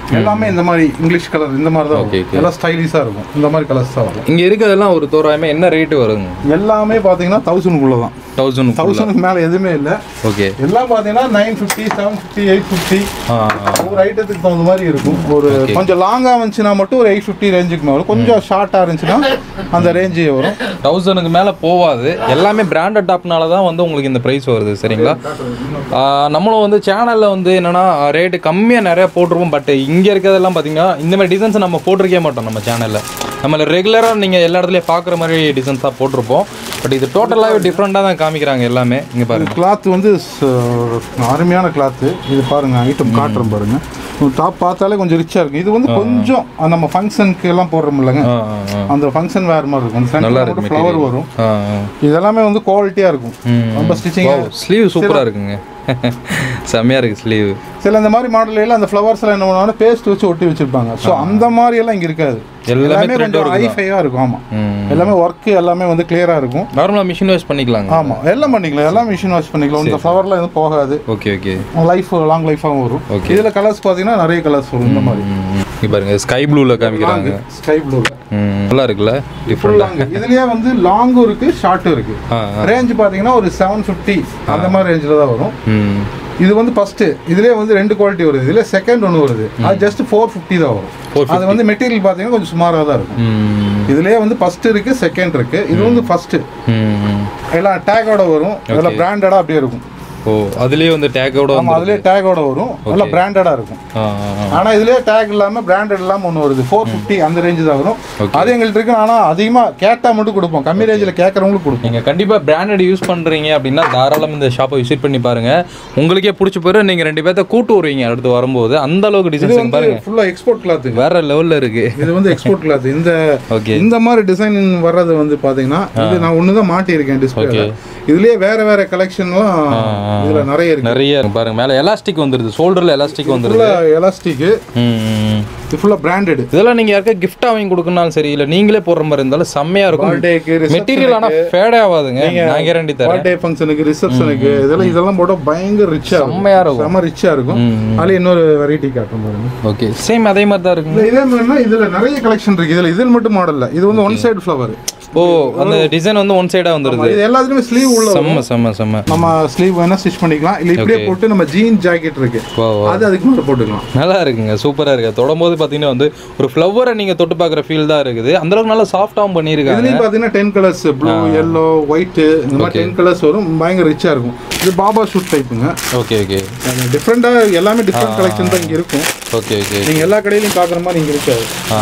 எல்லாமே இந்த மாதிரி இங்கிலீஷ் கலர் இந்த மாதிரி தான் Okay, வரும் எல்லாம் ஸ்டைலிஷாக இருக்கும் இந்த மாதிரி கலர்ஸ் தான் வரும் இங்கே இருக்கிறதெல்லாம் ஒரு தோராயமாக என்ன ரேட்டு வருங்க எல்லாமே பார்த்தீங்கன்னா தௌசண்ட்குள்ளே தான் தௌசண்ட் தௌசண்ட்க்கு மேலே எதுவுமே இல்லை ஓகே எல்லாம் பார்த்தீங்கன்னா nine fifty seven fifty eight fifty ஆ ஒவ்வொரு ஐட்டத்துக்கு தகுந்த மாதிரி இருக்கும் ஒரு கொஞ்சம் லாங்காக வந்துச்சுன்னா மட்டும் ஒரு எயிட் ஃபிஃப்டி ரேஞ்சுக்கு மேலே வரும் கொஞ்சம் ஷார்ட்டாக இருந்துச்சுன்னா அந்த ரேஞ்சு வரும் தௌசண்ட்க்கு மேலே போகாது எல்லாமே பிராண்டட் டாப்னால தான் வந்து உங்களுக்கு இந்த ப்ரைஸ் வருது சரிங்களா ஆ, நம்மளும் வந்து சேனலில் வந்து என்னென்னா ரேட்டு கம்மியாக நிறையா போட்டிருப்போம் பட் இங்கே இருக்கிறதெல்லாம் பார்த்தீங்கன்னா இந்த மாதிரி டிசைன்ஸ் நம்ம போட்டிருக்கே மாட்டோம் நம்ம சேனலில் நம்மள ரெகுலராக நீங்கள் எல்லா இடத்துலையும் பார்க்குற மாதிரி டிசைன்ஸ் தான் போட்டிருப்போம் பட் இது டோட்டலாகவே டிஃப்ரெண்ட்டாக தான் காமிக்கிறாங்க எல்லாமே இங்கே பாருங்க கிளாத் வந்து ச- அருமையான கிளாத்து இது பாருங்க ஐட்டம் காட்டுறோம் பாருங்க டாப் பார்த்தாலே கொஞ்சம் ரிச்சாக இருக்கும் இது வந்து கொஞ்சம் நம்ம ஃபங்க்ஷனுக்கு எல்லாம் போடுறோம் இல்லைங்க ஆ ஆ ஆ அந்த ஃபங்க்ஷன் வேறு மாதிரி இருக்கும் அந்த நல்லா சென்டர் இருக்கு மட்டும் ஃப்ளவர் வரும் ஆ ஆ இதெல்லாமே வந்து குவாலிட்டியாக இருக்கும் ம். ரொம்ப ஸ்டிச்சிங் ஸ்லீவ் சூப்பராக இருக்குங்க செம்மையாக இருக்குது ஸ்லீவ் சில இந்த மாதிரி மாடல் எல்லாம் அந்த ஃப்ளவர்ஸ் எல்லாம் என்ன பண்ணுவாங்கன்னா பேஸ்ட் வச்சு ஒட்டி வச்சிருப்பாங்க ஸோ அந்த மாதிரி எல்லாம் இங்க இருக்காது எல்லாமே எல்லாமே thread கொஞ்சம் work தான். ஹைஃபையாக இருக்கும் ஆமாம் ம் எல்லாமே ஒர்க் எல்லாமே வந்து கிளியராக இருக்கும் நார்மலாக மிஷின் வாஷ் பண்ணிக்கலாங்க ஆமாம் எல்லாம் பண்ணிக்கலாம் எல்லாம் மிஷின் வாஷ் பண்ணிக்கலாம் இந்த ஃப்ளவர்லாம் எதுவும் போகாது ஓகே ஓகே லைஃப் லாங் லைஃபாகவும் வரும் Okay. இதில் கலர்ஸ் பார்த்தீங்கன்னா நிறைய கலர்ஸ் வரும் இந்த மாதிரி இங்கே பாருங்க ஸ்கை ப்ளூவில் காமிக்கிறாங்க ஸ்கை ப்ளூ ம் நல்லா இருக்குல்ல ஃபுல் டிஃப்ரெண்டாக லாங் இதுலயே வந்து லாங்கும் இருக்கு ஷார்ட்டும் இருக்கு ஆ ஆ ரேஞ்ச் பார்த்தீங்கன்னா ஒரு செவன் ஃபிஃப்டி அந்த மாதிரி ரேஞ்சில் தான் வரும் ம் இது வந்து ஃபர்ஸ்ட் இதுலயே வந்து ரெண்டு குவாலிட்டி வருது இதுல செகண்ட் ஒன்று வருது அது ஜஸ்ட் ஃபோர் ஃபிஃப்டி தான் வரும் 450. அது வந்து மெட்டீரியல் பார்த்தீங்கன்னா கொஞ்சம் சுமாராக தான் இருக்கும் ம் இதுலயே வந்து ஃபர்ஸ்ட் இருக்கு செகண்ட் இருக்கு இது வந்து ஃபர்ஸ்ட் ம் எல்லாம் டேக்கோட வரும் எல்லாம் பிராண்டடா அப்படியே இருக்கும் ஓ அதுலேயே வந்து டேக்கோட ஆமா அதுலயே டேக்கோட வரும் எல்லாம் பிராண்டடா இருக்கும் ஆ ஆ, ஆ. ஆனா இதுலயே டேக் இல்லாம பிராண்டட் இல்லாம ஒன்று வருது ஃபோர் ஃபிஃப்டி அந்த ரேஞ்சு தான் வரும் Okay. அது எங்கள்கிட்ட இருக்கு ஆனா அதிகமா கேட்டா மட்டும் கொடுப்போம் கம்மி ரேஞ்சில் கேட்கறவங்களுக்கு கொடுப்போம் நீங்கள் கண்டிப்பாக பிராண்டட் யூஸ் பண்ணுறீங்க அப்படின்னா தாராளம் இந்த ஷாப்பை விசிட் பண்ணி பாருங்க உங்களுக்கே பிடிச்ச போயிரு நீங்கள் ரெண்டு பேர்த்த கூட்டு வருவீங்க அடுத்து வரும்போது அந்த அளவுக்கு இது டிசைன்ஸ் வந்து பாருங்க ஃபுல்லா எக்ஸ்போர்ட் கிளாத் வேற லெவலில் இருக்கு இது வந்து எக்ஸ்போர்ட் கிளாத் இந்த ஓகே இந்த மாதிரி டிசைன் வர்றது வந்து பாத்தீங்கன்னா இது நான் ஒன்று தான் மாட்டியிருக்கேன் டிஸ்பிளேல இதுலயே வேற வேற கலெக்ஷன்லாம் இதுல நிறைய இருக்கு நிறைய இருக்கு பாருங்க மேலே எலாஸ்டிக் வந்துருது ஷோல்டரில் எலாஸ்டிக் வந்துருது ஃபுல்லா எலாஸ்டிக் ம், ம், ம். இது ஃபுல்லா பிராண்டட் இதெல்லாம் நீங்கள் யாருக்கா கிஃப்டாக வாங்கி கொடுக்கணும்னாலும் சரி இல்லை நீங்களே போடுற மாதிரி இருந்தாலும் செம்மையாக இருக்கும் பர்த்டேக்கு மெட்டீரியல் ஆனால் ஃபேடே ஆகாதுங்க நான் கேரண்டி தரேன் பர்த்டே ஃபங்க்ஷனுக்கு ரிசப்ஷனுக்கு இதெல்லாம் இதெல்லாம் போட்டா பயங்கர ரிச்சா இருக்கும் செம்மையாக இருக்கும் செம்ம ரிச்சா இருக்கும் அதுல இன்னொரு வெரைட்டி காட்டுறோம் பாருங்க ஓகே சேம் அதே மாதிரி தான் இருக்குங்க இதுல இதே மாதிரினா இதுல நிறைய கலெக்ஷன் இருக்கு இதுல இதில் மட்டும் மாடல்ல இது வந்து ஒன் சைடு ஃப்ளவர் ஓ அந்த டிசைன் வந்து ஒன் சைடாக வந்துருது இது எல்லாத்துலயுமே ஸ்லீவ் உள்ள வரும். செம்ம செம்ம செம்ம நம்ம ஸ்லீவ் வேணா ஸ்டிச் பண்ணிக்கலாம் இல்ல இப்படியே போட்டு நம்ம ஜீன் ஜாக்கெட் இருக்கு ஓ அது அதுக்கு மேல போட்டுக்கலாம் நல்லா இருக்குங்க சூப்பராக இருக்கு தொடும்போது பார்த்தீங்கன்னா வந்து ஒரு ஃப்ளவரை நீங்கள் தொட்டு பார்க்குற ஃபீல் தான் இருக்குது அந்த அளவுக்கு நல்லா சாஃப்டாகவும் பண்ணியிருக்காங்க இதுலயும் பாத்தீங்கன்னா ten colours blue yellow white இந்த மாதிரி டென் கலர்ஸ் வரும் பயங்கர ரிச்சா இருக்கும் இது பாபா ஷூட் டைப்புங்க ஓகே ஓகே டிஃப்ரெண்டா எல்லாமே டிஃப்ரெண்ட் கலெக்ஷன் தான் இங்க இருக்கும் ஓகே ஓகே நீங்க எல்லா கடையிலயும் பாக்குற மாதிரி இங்க இருக்காது ஆ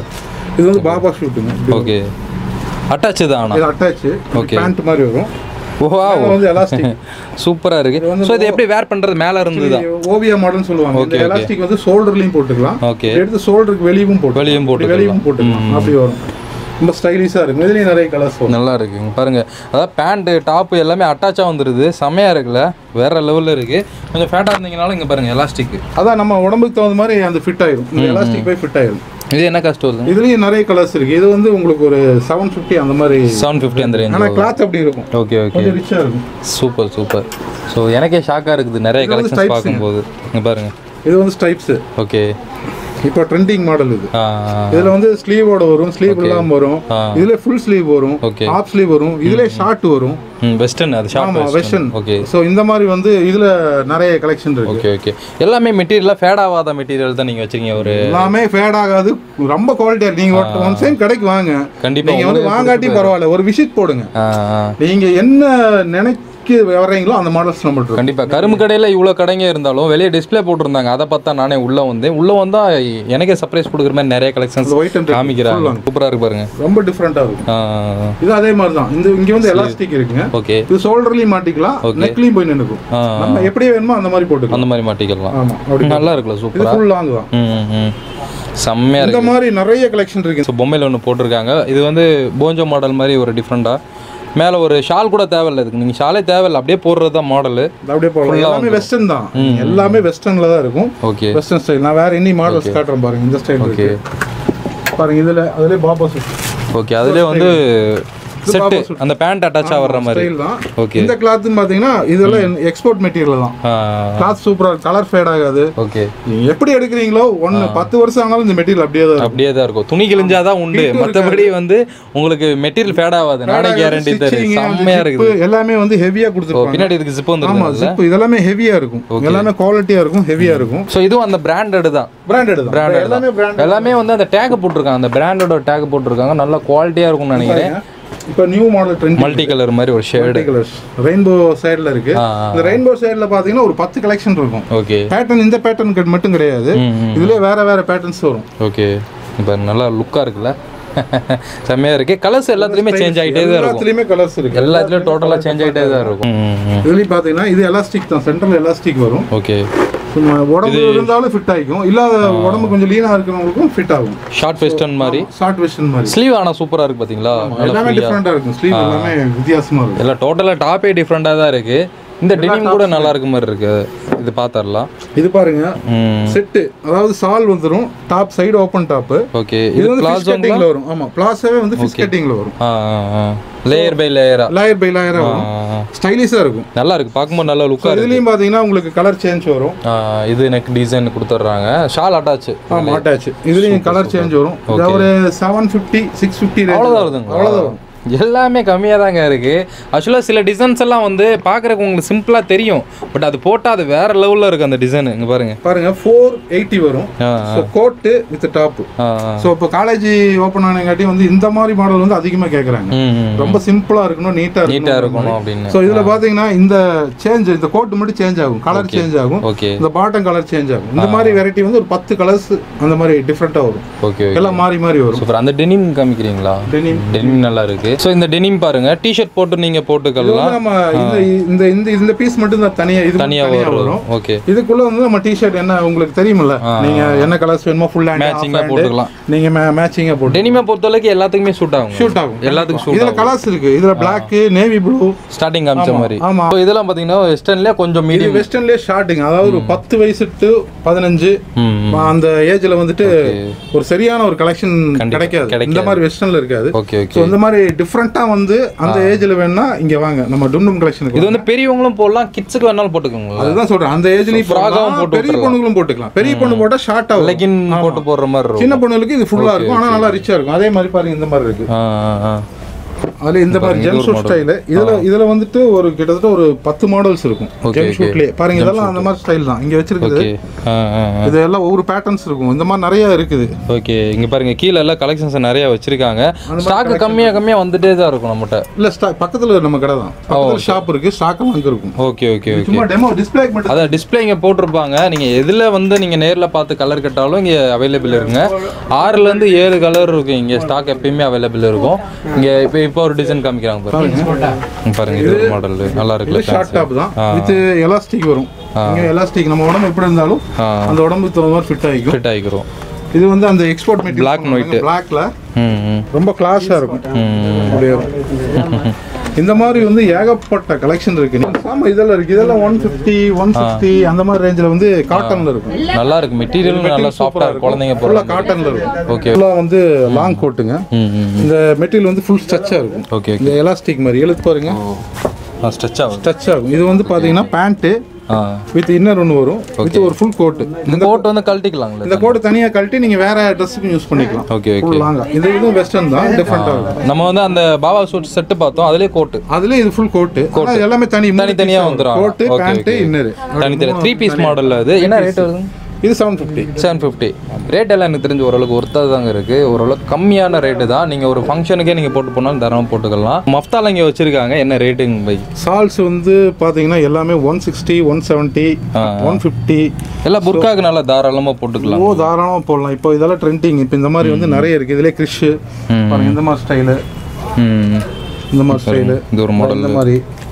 இது வந்து பாபா ஷூட்டுங்க ஓகே அட்டாச்சு தான் ஆனால் இது அட்டாச் Okay. பேண்ட் மாதிரி வரும் ஓஹா மேல வந்து எலாஸ்டிக் சூப்பராக இருக்கு ஸோ இது எப்படி வேர் பண்ணுறது மேலே இருந்து தான் ஓவியா மாடல்னு சொல்லுவாங்க இந்த எலாஸ்டிக் வந்து ஷோல்டர்லயும் போட்டுக்கலாம் ஓகே எடுத்து ஷோல்டருக்கு வெளியவும் போட்டு வெளியும் போட்டு வெளியவும் போட்டுக்கலாம் அப்படி வரும் ரொம்ப ஸ்டைலிஷா இருக்கும் இதுலயும் நிறைய கலர்ஸ் வரும் நல்லா இருக்குங்க பாருங்க அதாவது பேண்ட்டு டாப்பு எல்லாமே அட்டாச்சாக வந்துடுது செம்மையாக இருக்குல்ல வேற லெவலில் இருக்கு கொஞ்சம் ஃபேட்டாக இருந்தீங்கனாலும் இங்கே பாருங்க எலாஸ்டிக் அதான் நம்ம உடம்புக்கு தகுந்த மாதிரி அந்த ஃபிட் ஆயிரும் இந்த எலாஸ்டிக் போய் ஃபிட் ஆயிரும் இது என்ன காஸ்ட் வருது இதுலயும் நிறைய கலர்ஸ் இருக்கு இது வந்து உங்களுக்கு ஒரு செவன் ஃபிஃப்டி அந்த மாதிரி செவன் ஃபிஃப்டி அந்த ரேஞ்ச் ஆனா கிளாத் அப்படி இருக்கும் ஓகே ஓகே கொஞ்சம் ரிச்சா இருக்கும் சூப்பர் சூப்பர் ஸோ எனக்கே ஷாக்காக இருக்குது நிறைய இது வந்து கலெக்ஷன்ஸ் types பார்க்கும்போது இங்கே பாருங்க இது வந்து ஸ்டைப்ஸ் ஓகே இப்போ ட்ரெண்டிங் மாடல் இது ஆ இதுல வந்து ஸ்லீவோட வரும் ஸ்லீவ் இல்லாம வரும் ஆ. இதுல ஃபுல் ஸ்லீவ் வரும் Okay. ஹாஃப் ஸ்லீவ் வரும் இதுல ஷார்ட் வரும் ம் வெஸ்டர்ன் அது ஷார்ட் ஆமா வெஸ்டர்ன் ஓகே ஸோ இந்த மாதிரி வந்து இதுல நிறைய கலெக்ஷன் இருக்கு ஓகே ஓகே எல்லாமே மெட்டீரியலாக ஃபேட் ஆகாத மெட்டீரியல் தான் நீங்கள் வச்சிருக்கீங்க ஒரு எல்லாமே ஃபேட் ஆகாது ரொம்ப குவாலிட்டியா நீங்க ஒன் டைம் கடைக்கு வாங்க கண்டிப்பா நீங்க வந்து வாங்காட்டி பரவாயில்ல ஒரு விசிட் போடுங்க ஆ ஆ நீங்க என்ன நினைக்க வர்றீங்களோ அந்த மாடல்ஸ் நம்மள்ட்ட இருக்கு. கண்டிப்பா கரும்பு கடையில இவ்வளவு கடைங்க இருந்தாலும் வெளியே டிஸ்ப்ளே போட்டிருந்தாங்க அதை பார்த்தா நானே உள்ள வந்தேன் உள்ள வந்தா எனக்கே சர்ப்ரைஸ் கொடுக்குற மாதிரி நிறைய கலெக்ஷன்ஸ் இந்த ஒயிட் அண்ட் காமிக்கிறாங்க சூப்பரா இருக்கு பாருங்க ரொம்ப டிஃப்ரெண்டா இருக்கும் இது அதே மாதிரி தான் இந்த இங்க வந்து எலாஸ்டிக் இருக்குங்க ஓகே இது ஷோல்டர்லயும் மாட்டிக்கலாம் நெக்லயும் போய் நின்னுக்கும் ஆ நம்ம எப்படி வேணுமோ அந்த மாதிரி போட்டுக்கலாம் அந்த மாதிரி மாட்டிக்கலாம் ஆமா அப்படி நல்லா இருக்குல்ல இது சூப்பரா ஃபுல் லாங் தான் ம் ம், ம் செம்மையா இருக்கு இந்த மாதிரி நிறைய கலெக்ஷன் இருக்கு ஸோ பொம்மையில் ஒன்று போட்டிருக்காங்க இது வந்து போஞ்சோ மாடல் மாதிரி ஒரு டிஃப்ரெண்ட்டாக மேலே ஒரு ஷால் கூட தேவையில்ல இதுக்கு நீங்கள் ஷாலே தேவையில்ல அப்படியே போடுறது தான் மாடலு இது அப்படியே போகலாம் எல்லாமே வெஸ்டர்ன் தான் எல்லாமே வெஸ்டர்ன்ல தான் இருக்கும் ஓகே வெஸ்டர்ன் ஸ்டைல் நான் வேற எனி மாடல்ஸ் காட்டுறேன் பாருங்க இந்த ஸ்டைல் ஓகே இருக்கு பாருங்க இதுல அதுல பாபா சுட் ஓகே அதுலேயே வந்து செட்டு அந்த பேண்ட் அட்டாச் ஆகிற மாதிரி ஸ்டைல் தான் ஓகே இந்த கிளாத்துன்னு பார்த்தீங்கன்னா இதெல்லாம் எக்ஸ்போர்ட் மெட்டீரியல் தான் கிளாத் சூப்பராக கலர் ஃபேட் ஆகாது ஓகே நீங்க எப்படி எடுக்கிறீங்களோ ஒன்று பத்து வருஷம் ஆனாலும் இந்த மெட்டீரியல் அப்படியே தான் இருக்கும். அப்படியே தான் இருக்கும் துணி கிழிஞ்சாதான் உண்டு மற்றபடி வந்து உங்களுக்கு மெட்டீரியல் ஃபேட் ஆகாது நானே கேரண்டி தரேன் Stitching, அந்த செம்மையா zip இருக்குது எல்லாமே வந்து ஹெவியா ஓ, கொடுத்துருப்பாங்க பின்னாடி இதுக்கு ஜிப் ஆமா வந்துருக்குல்ல ஜிப் இதெல்லாமே ஹெவியா இருக்கும் எல்லாமே குவாலிட்டியா இருக்கும் ஹெவியா இருக்கும் ஸோ இதுவும் அந்த பிராண்டட் தான் பிராண்டட் தான் பிராண்டட் எல்லாமே பிராண்ட் எல்லாமே வந்து அந்த டேக் போட்டிருக்காங்க அந்த பிராண்டோட டேக் போட்டிருக்காங்க நல்லா குவாலிட்டியா இருக்கும்னு நினைக்கிறேன் இப்போ new model trend multi colour மாதிரி ஒரு ஷேடு கலர்ஸ் ரெயின்போ சைடுல இருக்கு ஆ, இந்த ரெயின்போ சைடுல பாத்தீங்கன்னா ஒரு பத்து கலெக்ஷன் இருக்கும் ஓகே பேட்டர்ன் இந்த பேட்டர்ன் மட்டும் கிடையாது ம், ம். இதுலயே வேற வேற பேட்டர்ன்ஸ் வரும் ஓகே இப்போ நல்லா லுக்காக இருக்குல்ல செம்மையாக இருக்கு கலர்ஸ் எல்லாத்துலேயுமே சேஞ்ச் ஆகிட்டே தான் இருக்கும் எல்லாத்துலயுமே கலர்ஸ் இருக்கு எல்லாத்துலேயும் டோட்டலாக சேஞ்ச் ஆகிட்டே தான் இருக்கும் இதுலயும் பாத்தீங்கன்னா இது எலாஸ்டிக் தான் சென்ட்ரல் எலாஸ்டிக் வரும் ஓகே சும்மா உடம்பு இருந்தாலும் ஃபிட் ஆகிக்கும் இல்லாத உடம்பு கொஞ்சம் லீனா இருக்கிறவங்களுக்கும் ஃபிட் ஆகும் ஷார்ட் வெஸ்டர்ன் மாதிரி ஷார்ட் வெஸ்டர்ன் மாதிரி ஸ்லீவ் ஆனால் சூப்பராக இருக்கு பார்த்தீங்களா எல்லாமே டிஃப்ரெண்டா இருக்கும் ஸ்லீவ் எல்லாமே வித்தியாசமா இருக்கும் எல்லாம் டோட்டலாக டாப்பே டிஃப்ரெண்ட்டாக தான் இருக்கு இந்த டெனிம் கூட நல்லா இருக்க மாதிரி இருக்கு இது பார்த்துடலாம் இது பாருங்க ம் செட்டு அதாவது சால் வந்துரும் top side open top okay இது இது வந்து ஃபிஷ் பிளாசோங்களா கட்டிங்ல வரும் ஆமா பிளாஸாவே வந்து ஃபிஷ் கட்டிங்ல வரும் ஆ ஆ லேயர் பை லேயரா லாயர் பை லாயரா வரும் ஸ்டைலிஷா இருக்கும் நல்லா இருக்கு பார்க்கும்போது நல்லா லுக்காக இருக்கு இதுலயும் பாத்தீங்கன்னா உங்களுக்கு கலர் சேஞ்ச் வரும் ஆ, இது எனக்கு டிசைன் கொடுத்துட்றாங்க ஷால் அட்டாச் ஆமா அட்டாச் இதுலயும் கலர் சேஞ்ச் வரும் இது ஒரு செவன் ஃபிஃப்டி சிக்ஸ் ஃபிஃப்டி அவ்வளோதான் வருதுங்க அவ்வளோதான் வரும் எல்லாமே கம்மியாக தாங்க இருக்கு ஆக்சுவலாக சில டிசைன்ஸ் எல்லாம் வந்து பார்க்குறக்கு உங்களுக்கு சிம்பிளாக தெரியும் பட் அது போட்டால் அது வேற லெவலில் இருக்கு அந்த டிசைன் இங்கே பாருங்க பாருங்க ஃபோர் எயிட்டி வரும் ஆ ஸோ கோட்டு வித் டாப் ஆ ஆ. ஸோ இப்போ காலேஜ் ஓப்பன் ஆனங்காட்டி வந்து இந்த மாதிரி மாடல் வந்து அதிகமாக கேட்குறாங்க ம் ம் ரொம்ப சிம்பிளா இருக்கணும் நீட்டா நீட்டாக இருக்கணும் இருக்கணும் அப்படின்னு ஸோ இதுல பாத்தீங்கன்னா இந்த சேஞ்ச் இந்த கோட் மட்டும் சேஞ்ச் ஆகும் கலர் சேஞ்ச் ஆகும் ஓகே இந்த பாட்டம் கலர் சேஞ்ச் ஆகும் இந்த மாதிரி வெரைட்டி வந்து ஒரு பத்து கலர்ஸ் அந்த மாதிரி டிஃப்ரெண்டா வரும் ஓகே ஓகே எல்லாம் மாறி மாறி வரும் சூப்பர் அந்த டெனிம் காமிக்கிறீங்களா Denim. டெனிம் நல்லா இருக்கு ஸோ இந்த டெனிம் பாருங்க டிஷர்ட் போட்டு நீங்க இது போட்டுக்கலாம் வந்து நம்ம இந்த இந்த இந்த இந்த பீஸ் மட்டும் தான் தனியா இது தனியா தனியா வரும் வரும் ஓகே இதுக்குள்ள வந்து நம்ம டிஷர்ட் என்ன உங்களுக்கு தெரியுமில்ல நீங்க என்ன கலர்ஸ் வேணுமோ ஃபுல் ஹேண்ட் மேட்சிங்கா போட்டுக்கலாம் நீங்க மேட்சிங்கா போட்டு டெனிமை பொறுத்தவரைக்கும் எல்லாத்துக்குமே சூட் ஆகும் ஷூட் ஆகும் எல்லாத்துக்கும் சூட் இதுல கலர்ஸ் இருக்கு இதுல பிளாக் நேவி ப்ளூ ஸ்டார்டிங் காமிச்ச மாதிரி ஆமா. So இதெல்லாம் பார்த்தீங்கன்னா வெஸ்டர்ன்லேயே கொஞ்சம் இது மீடியம் வெஸ்டர்ன்லயே ஷார்ட்டிங் அதாவது ஒரு பத்து வயசு டு பதினஞ்சு ம் அந்த ஏஜ்ல வந்துட்டு ஒரு சரியான ஒரு கலெக்ஷன் கண்டிப்பா, கிடைக்காது கிடைக்காது. இந்த மாதிரி வெஸ்டர்ன்ல இருக்காது ஓகே ஓகே ஸோ இந்த மாதிரி டிஃப்ரெண்டா வந்து அந்த ஏஜ்ல வேணா இங்க வாங்க நம்ம டும்டும் கலெக்ஷனுக்கு இது வந்து பெரியவங்களும் போடலாம் கிட்ஸுக்கு வேணாலும் போட்டுக்கோங்களா அதுதான் சொல்றேன் அந்த ஏஜ்லயும் frock ஆவும் போடலாம் போட்டு பெரிய பொண்ணுங்களும் போட்டுக்கலாம் பெரிய பொண்ணு போட்டா ஷார்ட் ஆகும் லெகின் போட்டு போடுற மாதிரி இருக்கும் சின்ன பொண்ணுங்களுக்கு இது ஃபுல்லா இருக்கும் ஆனா நல்லா ரிச்சா இருக்கும் அதே மாதிரி பாருங்க இந்த மாதிரி இருக்கு ஆ ஆ, ஆ அதுல இந்த மாதிரி ஜெம் ஷூட் ஸ்டைல் இதுல இதுல வந்துட்டு ஒரு கிட்டத்தட்ட ஒரு பத்து மாடல்ஸ் இருக்கும் Okay, ஜெம் ஷூட்லயே பாருங்க இதெல்லாம் அந்த மாதிரி ஸ்டைல் தான் இங்க வச்சிருக்குது ஓகே ஆ ஆ ஆ. இது எல்லாம் ஒவ்வொரு பேட்டர்ன்ஸ் இருக்கும் இந்த மாதிரி நிறைய இருக்குது ஓகே இங்க பாருங்க கீழே எல்லாம் கலெக்ஷன்ஸ் நிறைய வச்சிருக்காங்க ஸ்டாக் கம்மியா கம்மியா வந்துட்டே தான் இருக்கும் நம்மகிட்ட இல்ல ஸ்டா பக்கத்துல நம்ம கடை தான் பக்கத்துல ஷாப் இருக்கு ஸ்டாக் அங்க இருக்கும் ஓகே ஓகே ஓகே சும்மா டெமோ டிஸ்பிளே மட்டும் அதான் டிஸ்பிளே இங்கே போட்டிருப்பாங்க நீங்கள் எதில் வந்து நீங்கள் நேரில் பார்த்து கலர் கட்டாலும் இங்கே அவைலபிள் இருக்குங்க ஆறுலேருந்து ஏழு கலர் இருக்கும் இங்கே ஸ்டாக் எப்பயுமே அவைலபிள் இருக்கும் இங்கே இப்போ இப்போ ஒரு டிசைன் காமிக்கிறாங்க பாருங்க இங்க பாருங்க இது ஒரு மாடல் நல்லா இது இருக்குல்ல ஷார்ட் டாப் தான் வித் எலாஸ்டிக் வரும் இங்க எலாஸ்டிக் நம்ம உடம்பு எப்படி இருந்தாலும் ஆ அந்த உடம்புக்கு தகுந்த மாதிரி ஃபிட் ஆகிக்கும் ஃபிட் ஆகிக்கிறோம் இது வந்து அந்த export material Black and white. பிளாக்ல ம் ம் ரொம்ப கிளாஸா இருக்கும் ம் அப்படியே வரும். இந்த மாதிரி வந்து ஏகப்பட்ட கலெக்ஷன் இருக்கு ஆமா இதெல்லாம் இருக்கு இதெல்லாம் ஒன் ஃபிஃப்டி ஒன் சிக்ஸ்டி அந்த மாதிரி ரேஞ்சில் வந்து காட்டன்ல இருக்கும் நல்லா இருக்கு மெட்டீரியல் நல்லா சாஃப்டாக இருக்கும் குழந்தைங்க ஃபுல்லாக போடுறாங்க காட்டன்ல இருக்கும் ஓகே ஃபுல்லாக வந்து லாங் கோட்டுங்க ம் ம் இந்த மெட்டீரியல் வந்து ஃபுல் ஸ்ட்ரெச்சா இருக்கும் ஓகே இந்த எலாஸ்டிக் மாதிரி எழுத்து பாருங்க ஆ ஸ்ட்ரெச் ஆகும் ஸ்ட்ரெச் ஆகும் இது வந்து பாத்தீங்கன்னா பேண்ட்டு ஆ வித் இன்னர் ஒன்று வரும் வித் ஒரு ஃபுல் கோட்டு இந்த கோட் வந்து கழட்டிக்கலாங்களே இந்த கோட்டு தனியா கழட்டி நீங்க வேற ட்ரெஸ்ஸுக்கும் யூஸ் பண்ணிக்கலாம் ஓகே ஓகே ஃபுல் லாங்கா இது இதுவும் வெஸ்டர்ன் தான் டிஃப்ரெண்டா இருக்கும் நம்ம வந்து அந்த பாபா சூட் செட்டு பார்த்தோம் அதுலேயே கோட்டு அதுல இது ஃபுல் கோட்டு ஆனா எல்லாமே தனி தனித்தனியா வந்துரும் coat okay pant okay inner தனித்தனி த்ரீ பீஸ் மாடல்ல அது என்ன ரேட் வருது இது seven fifty seven fifty rate எல்லாம் எனக்கு தெரிஞ்சு ஓரளவுக்கு ஒர்த்தாக தாங்க இருக்கு ஓரளவுக்கு கம்மியான ரேட்டு தான் நீங்க ஒரு ஃபங்க்ஷனுக்கே நீங்க போட்டு போனாலும் தாராளமாக போட்டுக்கலாம் மஃப்தால இங்கே வச்சிருக்காங்க என்ன ரேட்டுங்க பை சால்ஸ் வந்து பாத்தீங்கன்னா எல்லாமே one sixty one seventy one fifty எல்லாம் புர்காக்கு நல்லா தாராளமாக போட்டுக்கலாம் ஓ தாராளமாக போடலாம் இப்போ இதெல்லாம் ட்ரெண்டிங் இப்போ இந்த மாதிரி வந்து நிறைய இருக்கு இதுலேயே கிறிஷ் பாருங்க இந்த மாதிரி ஸ்டைலு ம் இந்த மாதிரி ஸ்டைலு இது ஒரு மாடல் இந்த மாதிரி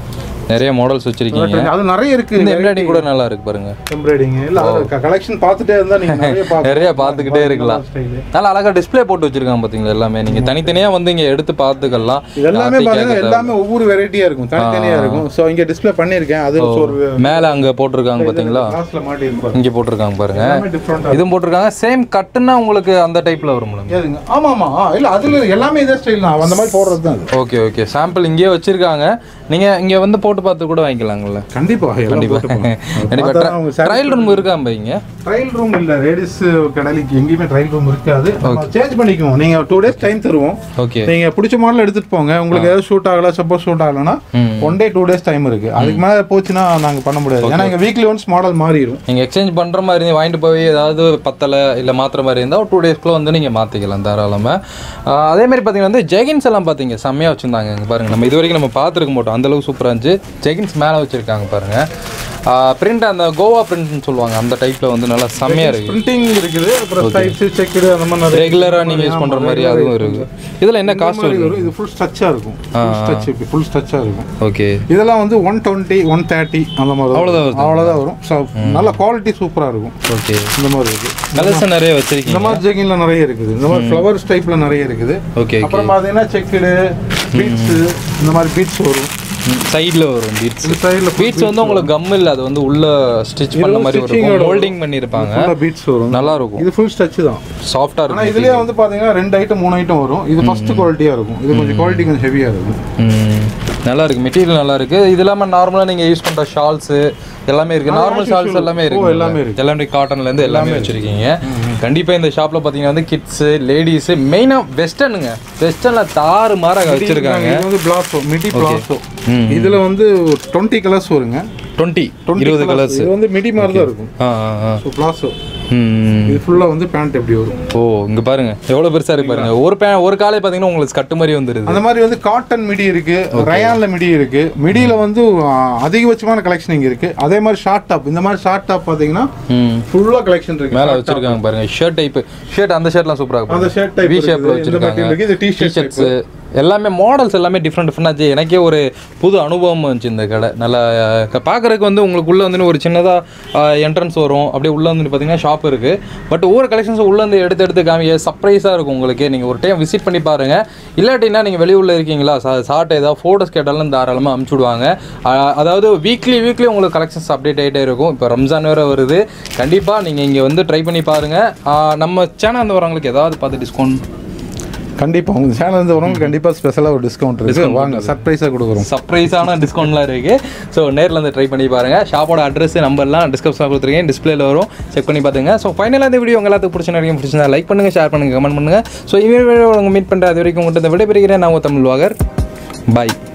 நிறைய மாடல்ஸ் வச்சிருக்கீங்க அது நிறைய இருக்கு இந்த எம்ப்ராய்டிங் கூட நல்லா இருக்கு பாருங்க எம்ப்ராய்டிங் இல்ல கலெக்ஷன் பார்த்துட்டே இருந்தா நீங்க நிறைய பார்க்கலாம். நிறைய பார்த்துக்கிட்டே இருக்கலாம் style. நல்லா அழகா டிஸ்ப்ளே போட்டு வச்சிருக்காங்க பாத்தீங்களா எல்லாமே நீங்க தனித்தனியா வந்து இங்க எடுத்து பார்த்துக்கலாம் இது எல்லாமே பாத்தீங்கன்னா எல்லாமே ஒவ்வொரு வெரைட்டியா இருக்கும் தனித்தனியா இருக்கும் சோ இங்க டிஸ்ப்ளே பண்ணிருக்கேன் அது ஒரு மேல அங்க போட்டிருக்காங்க பாத்தீங்களா கிளாஸ்ல மாட்டி இருக்கு இங்க போட்டிருக்காங்க பாருங்க எல்லாமே டிஃப்ரெண்டா இதுவும் போட்டிருக்காங்க சேம் கட்டுன்னா உங்களுக்கு அந்த டைப்ல வரும்ல ஏதுங்க ஆமா ஆமா ஆ, இல்ல அதுல எல்லாமே இதே ஸ்டைல் தான் அந்த மாதிரி போடுறது தான் அது ஓகே ஓகே சாம்பிள் இங்கேயே வச்சிருக்காங்க நீங்க இங்க வந்து போட்டு பார்த்து கூட வாங்கிக்கலாங்கல்ல கண்டிப்பா கண்டிப்பா கண்டிப்பா ட்ரையல் ரூம் இருக்கா இங்க ட்ரையல் ரூம் இல்ல ரேடிஸ் கடையிலுக்கு எங்கேயுமே ட்ரையல் ரூம் இருக்காது சேஞ்ச் பண்ணிக்குவோம் நீங்க டூ டேஸ் டைம் தருவோம் ஓகே நீங்க பிடிச்ச மாடல் எடுத்துட்டு போங்க உங்களுக்கு ஏதாவது ஷூட் ஆகல சப்போஸ் ஷூட் ஆகலன்னா ம். One day two days time இருக்கு அதுக்கு மேல போச்சுன்னா நாங்க பண்ண முடியாது ஏன்னா இங்க வீக்லி ஒன்ஸ் மாடல் மாறிடும் நீங்க எக்ஸ்சேஞ்ச் பண்ற மாதிரி இருந்து வாங்கிட்டு போய் ஏதாவது பத்தலை இல்ல மாத்துற மாதிரி இருந்தா ஒரு டூ டேஸ்க்குள்ள வந்து நீங்க மாத்திக்கலாம் தாராளமா ஆஹ் அதே மாதிரி பாத்தீங்கன்னா வந்து ஜெகின்ஸ் எல்லாம் பாத்தீங்க செம்மையா வச்சிருந்தாங்க இங்க பாருங்க நம்ம இது வரைக்கும் நம்ம பார்த்துருக்க மாட்டோம் அந்த அளவுக்கு சூப்பரா இருந்துச்சு ஜெகின்ஸ் மேல வச்சிருக்காங்க பாருங்க பிரிண்ட் அந்த கோவா பிரிண்ட்னு சொல்லுவாங்க அந்த டைப்ல வந்து நல்லா செம்மையா இருக்கு பிரிண்டிங் இருக்குது அப்புறம் ஸ்டைப்ஸ் செக்குடு அந்த மாதிரி நிறைய ரெகுலரா நீங்க யூஸ் பண்ற மாதிரி அதுவும் இருக்கு இதுல என்ன காஸ்ட் மாதிரி வரும் இது ஃபுல் ஸ்ட்ரச்சா இருக்கும் ஃபுல் ஸ்ட்ரச் ஃபுல் ஸ்ட்ரச்சா இருக்கும் ஓகே இதெல்லாம் வந்து ஒன் டுவெண்ட்டி ஒன் தேர்ட்டி அந்த மாதிரி அவ்வளவுதான் வரும். அவ்வளவுதான் வரும் ஸோ நல்ல குவாலிட்டி சூப்பரா இருக்கும் ஓகே இந்த மாதிரி இருக்கு கலர்ஸ் நிறைய இந்த வச்சிருக்கீங்க மாதிரி ஜெகின்ல நிறைய இருக்குது இந்த மாதிரி ஃப்ளவர்ஸ் டைப்ல நிறைய இருக்குது ஓகே அப்புறம் பாத்தீங்கன்னா செக்குடு பீட்ஸ் இந்த மாதிரி பீட்ஸ் வரும் சைடுல வரும் பீட்ஸ் இந்த சைடுல பீட்ஸ் வந்து உங்களுக்கு கம் இல்ல அது வந்து உள்ள ஸ்டிச் பண்ண மாதிரி வரும் ஹோல்டிங் பண்ணிருப்பாங்க ஃபுல்லா பீட்ஸ் வரும் நல்லா இருக்கும் இது ஃபுல் ஸ்ட்ரச் தான் சாஃப்டா ஆனா இருக்கும் இதுலயே வந்து பாத்தீங்கன்னா ரெண்டு ஐட்டம் மூணு ஐட்டம் வரும் இது ஃபர்ஸ்ட் குவாலிட்டியா இருக்கும் இது கொஞ்சம் குவாலிட்டி கொஞ்சம் ஹெவியா இருக்கும் ம். நல்லா இருக்கு மெட்டீரியல் நல்லா இருக்கு இது இல்லாம நார்மலா நீங்க யூஸ் பண்ற ஷால்ஸ் எல்லாமே இருக்கு நார்மல் ஷால்ஸ் எல்லாமே இருக்கு எல்லாமே இருக்கு. எல்லாமே காட்டன்ல இருந்து எல்லாமே வச்சிருக்கீங்க கண்டிப்பா இந்த ஷாப்ல பாத்தீங்கன்னா வந்து கிட்ஸ் லேடிஸ் மெயினா வெஸ்டர்னுங்க வெஸ்டர்ன்ல தாறு மாற வச்சிருக்காங்க இது வந்து பிளாசோ மிடி பிளாசோ ம். இதுல வந்து டுவெண்ட்டி கலர்ஸ் வருங்க டுவெண்ட்டி 20 இருபது கலர்ஸ் இது வந்து மிடி மாதிரி தான் இருக்கும் ஆ ஆ, ஆ ஸோ பிளாசோ ம் இது ஃபுல்லா வந்து பேண்ட் எப்படி வரும் ஓ இங்க பாருங்க எவ்வளவு பெருசா இருக்கு பாருங்க ஒரு பே ஒரு காலை பாத்தீங்கன்னா உங்களுக்கு கட்டு மாதிரி வந்துருது அந்த மாதிரி வந்து காட்டன் மிடி இருக்கு ரயான்ல மிடி இருக்கு மிடியில வந்து ஆ, அதிகபட்சமான கலெக்ஷன் இங்க இருக்கு அதே மாதிரி ஷார்ட் டாப் இந்த மாதிரி ஷார்ட் டாப் பாத்தீங்கன்னா ம் ஃபுல்லா கலெக்ஷன் இருக்கு மேல வச்சிருக்காங்க பாருங்க ஷர்ட் டைப் ஷர்ட் அந்த ஷர்ட்லாம் சூப்பரா இருக்கு அந்த ஷர்ட் டைப் வி ஷேப்ல இந்த மெட்டீரியல் இருக்கு இது டி ஷர்ட் டிஷர்ட்ஸ் எல்லாமே மாடல்ஸ் எல்லாமே டிஃப்ரெண்ட் டிஃப்ரெண்டாச்சு எனக்கே ஒரு புது அனுபவம் இருந்துச்சு இந்த கடை நல்லா அஹ், பார்க்கறதுக்கு வந்து உங்களுக்கு உள்ள வந்து ஒரு சின்னதாக என்ட்ரன்ஸ் வரும் அப்படியே உள்ள வந்து பார்த்தீங்கன்னா ஷாப் இருக்கு பட் ஒவ்வொரு கலெக்ஷன்ஸ் உள்ள இருந்து எடுத்து எடுத்து காமிக்க சர்ப்ரைஸாக இருக்கும் உங்களுக்கு நீங்கள் ஒரு டைம் விசிட் பண்ணி பாருங்க இல்லாட்டினா நீங்கள் வெளியூரில் இருக்கீங்களா சார்ட் ஏதாவது ஃபோட்டோஸ் கேட்டாலும் தாராளமாக அனுப்பிச்சு விடுவாங்க அஹ், அதாவது வீக்லி வீக்லி உங்களுக்கு கலெக்ஷன்ஸ் அப்டேட் ஆகிட்டே இருக்கும் இப்போ ரம்ஜான் வேறு வருது கண்டிப்பாக நீங்கள் இங்கே வந்து ட்ரை பண்ணி பாருங்கள் நம்ம சேனல் வந்து வரவங்களுக்கு ஏதாவது பார்த்து டிஸ்கவுண்ட் கண்டிப்பா உங்க சேனல் இருந்து வரவங்க கண்டிப்பா ஸ்பெஷலா ஒரு டிஸ்கவுண்ட் இருக்கு வாங்க சர்ப்ரைஸா கொடுக்குறோம் சர்ப்ரைஸான டிஸ்கவுண்ட்லாம் இருக்கு ஸோ நேரில் வந்து ட்ரை பண்ணி பாருங்க ஷாப்போட அட்ரஸ் நம்பர்லாம் டிஸ்கிரிப்ஷனில் கொடுத்துருக்கேன் டிஸ்பிளேல வரும் செக் பண்ணி பார்த்துங்க ஸோ ஃபைனலாக இந்த வீடியோ உங்க எல்லாத்துக்கும் பிடிச்ச வரைக்கும் பிடிச்சிருந்தா லைக் பண்ணுங்க ஷேர் பண்ணுங்க கமெண்ட் பண்ணுங்க ஸோ இனிமேல் வீடியோ உங்க மீட் பண்ணுற அது வரைக்கும் உங்கள்கிட்ட விடைபெறுகிறேன் நான் உங்க தமிழ் வாகர் பாய்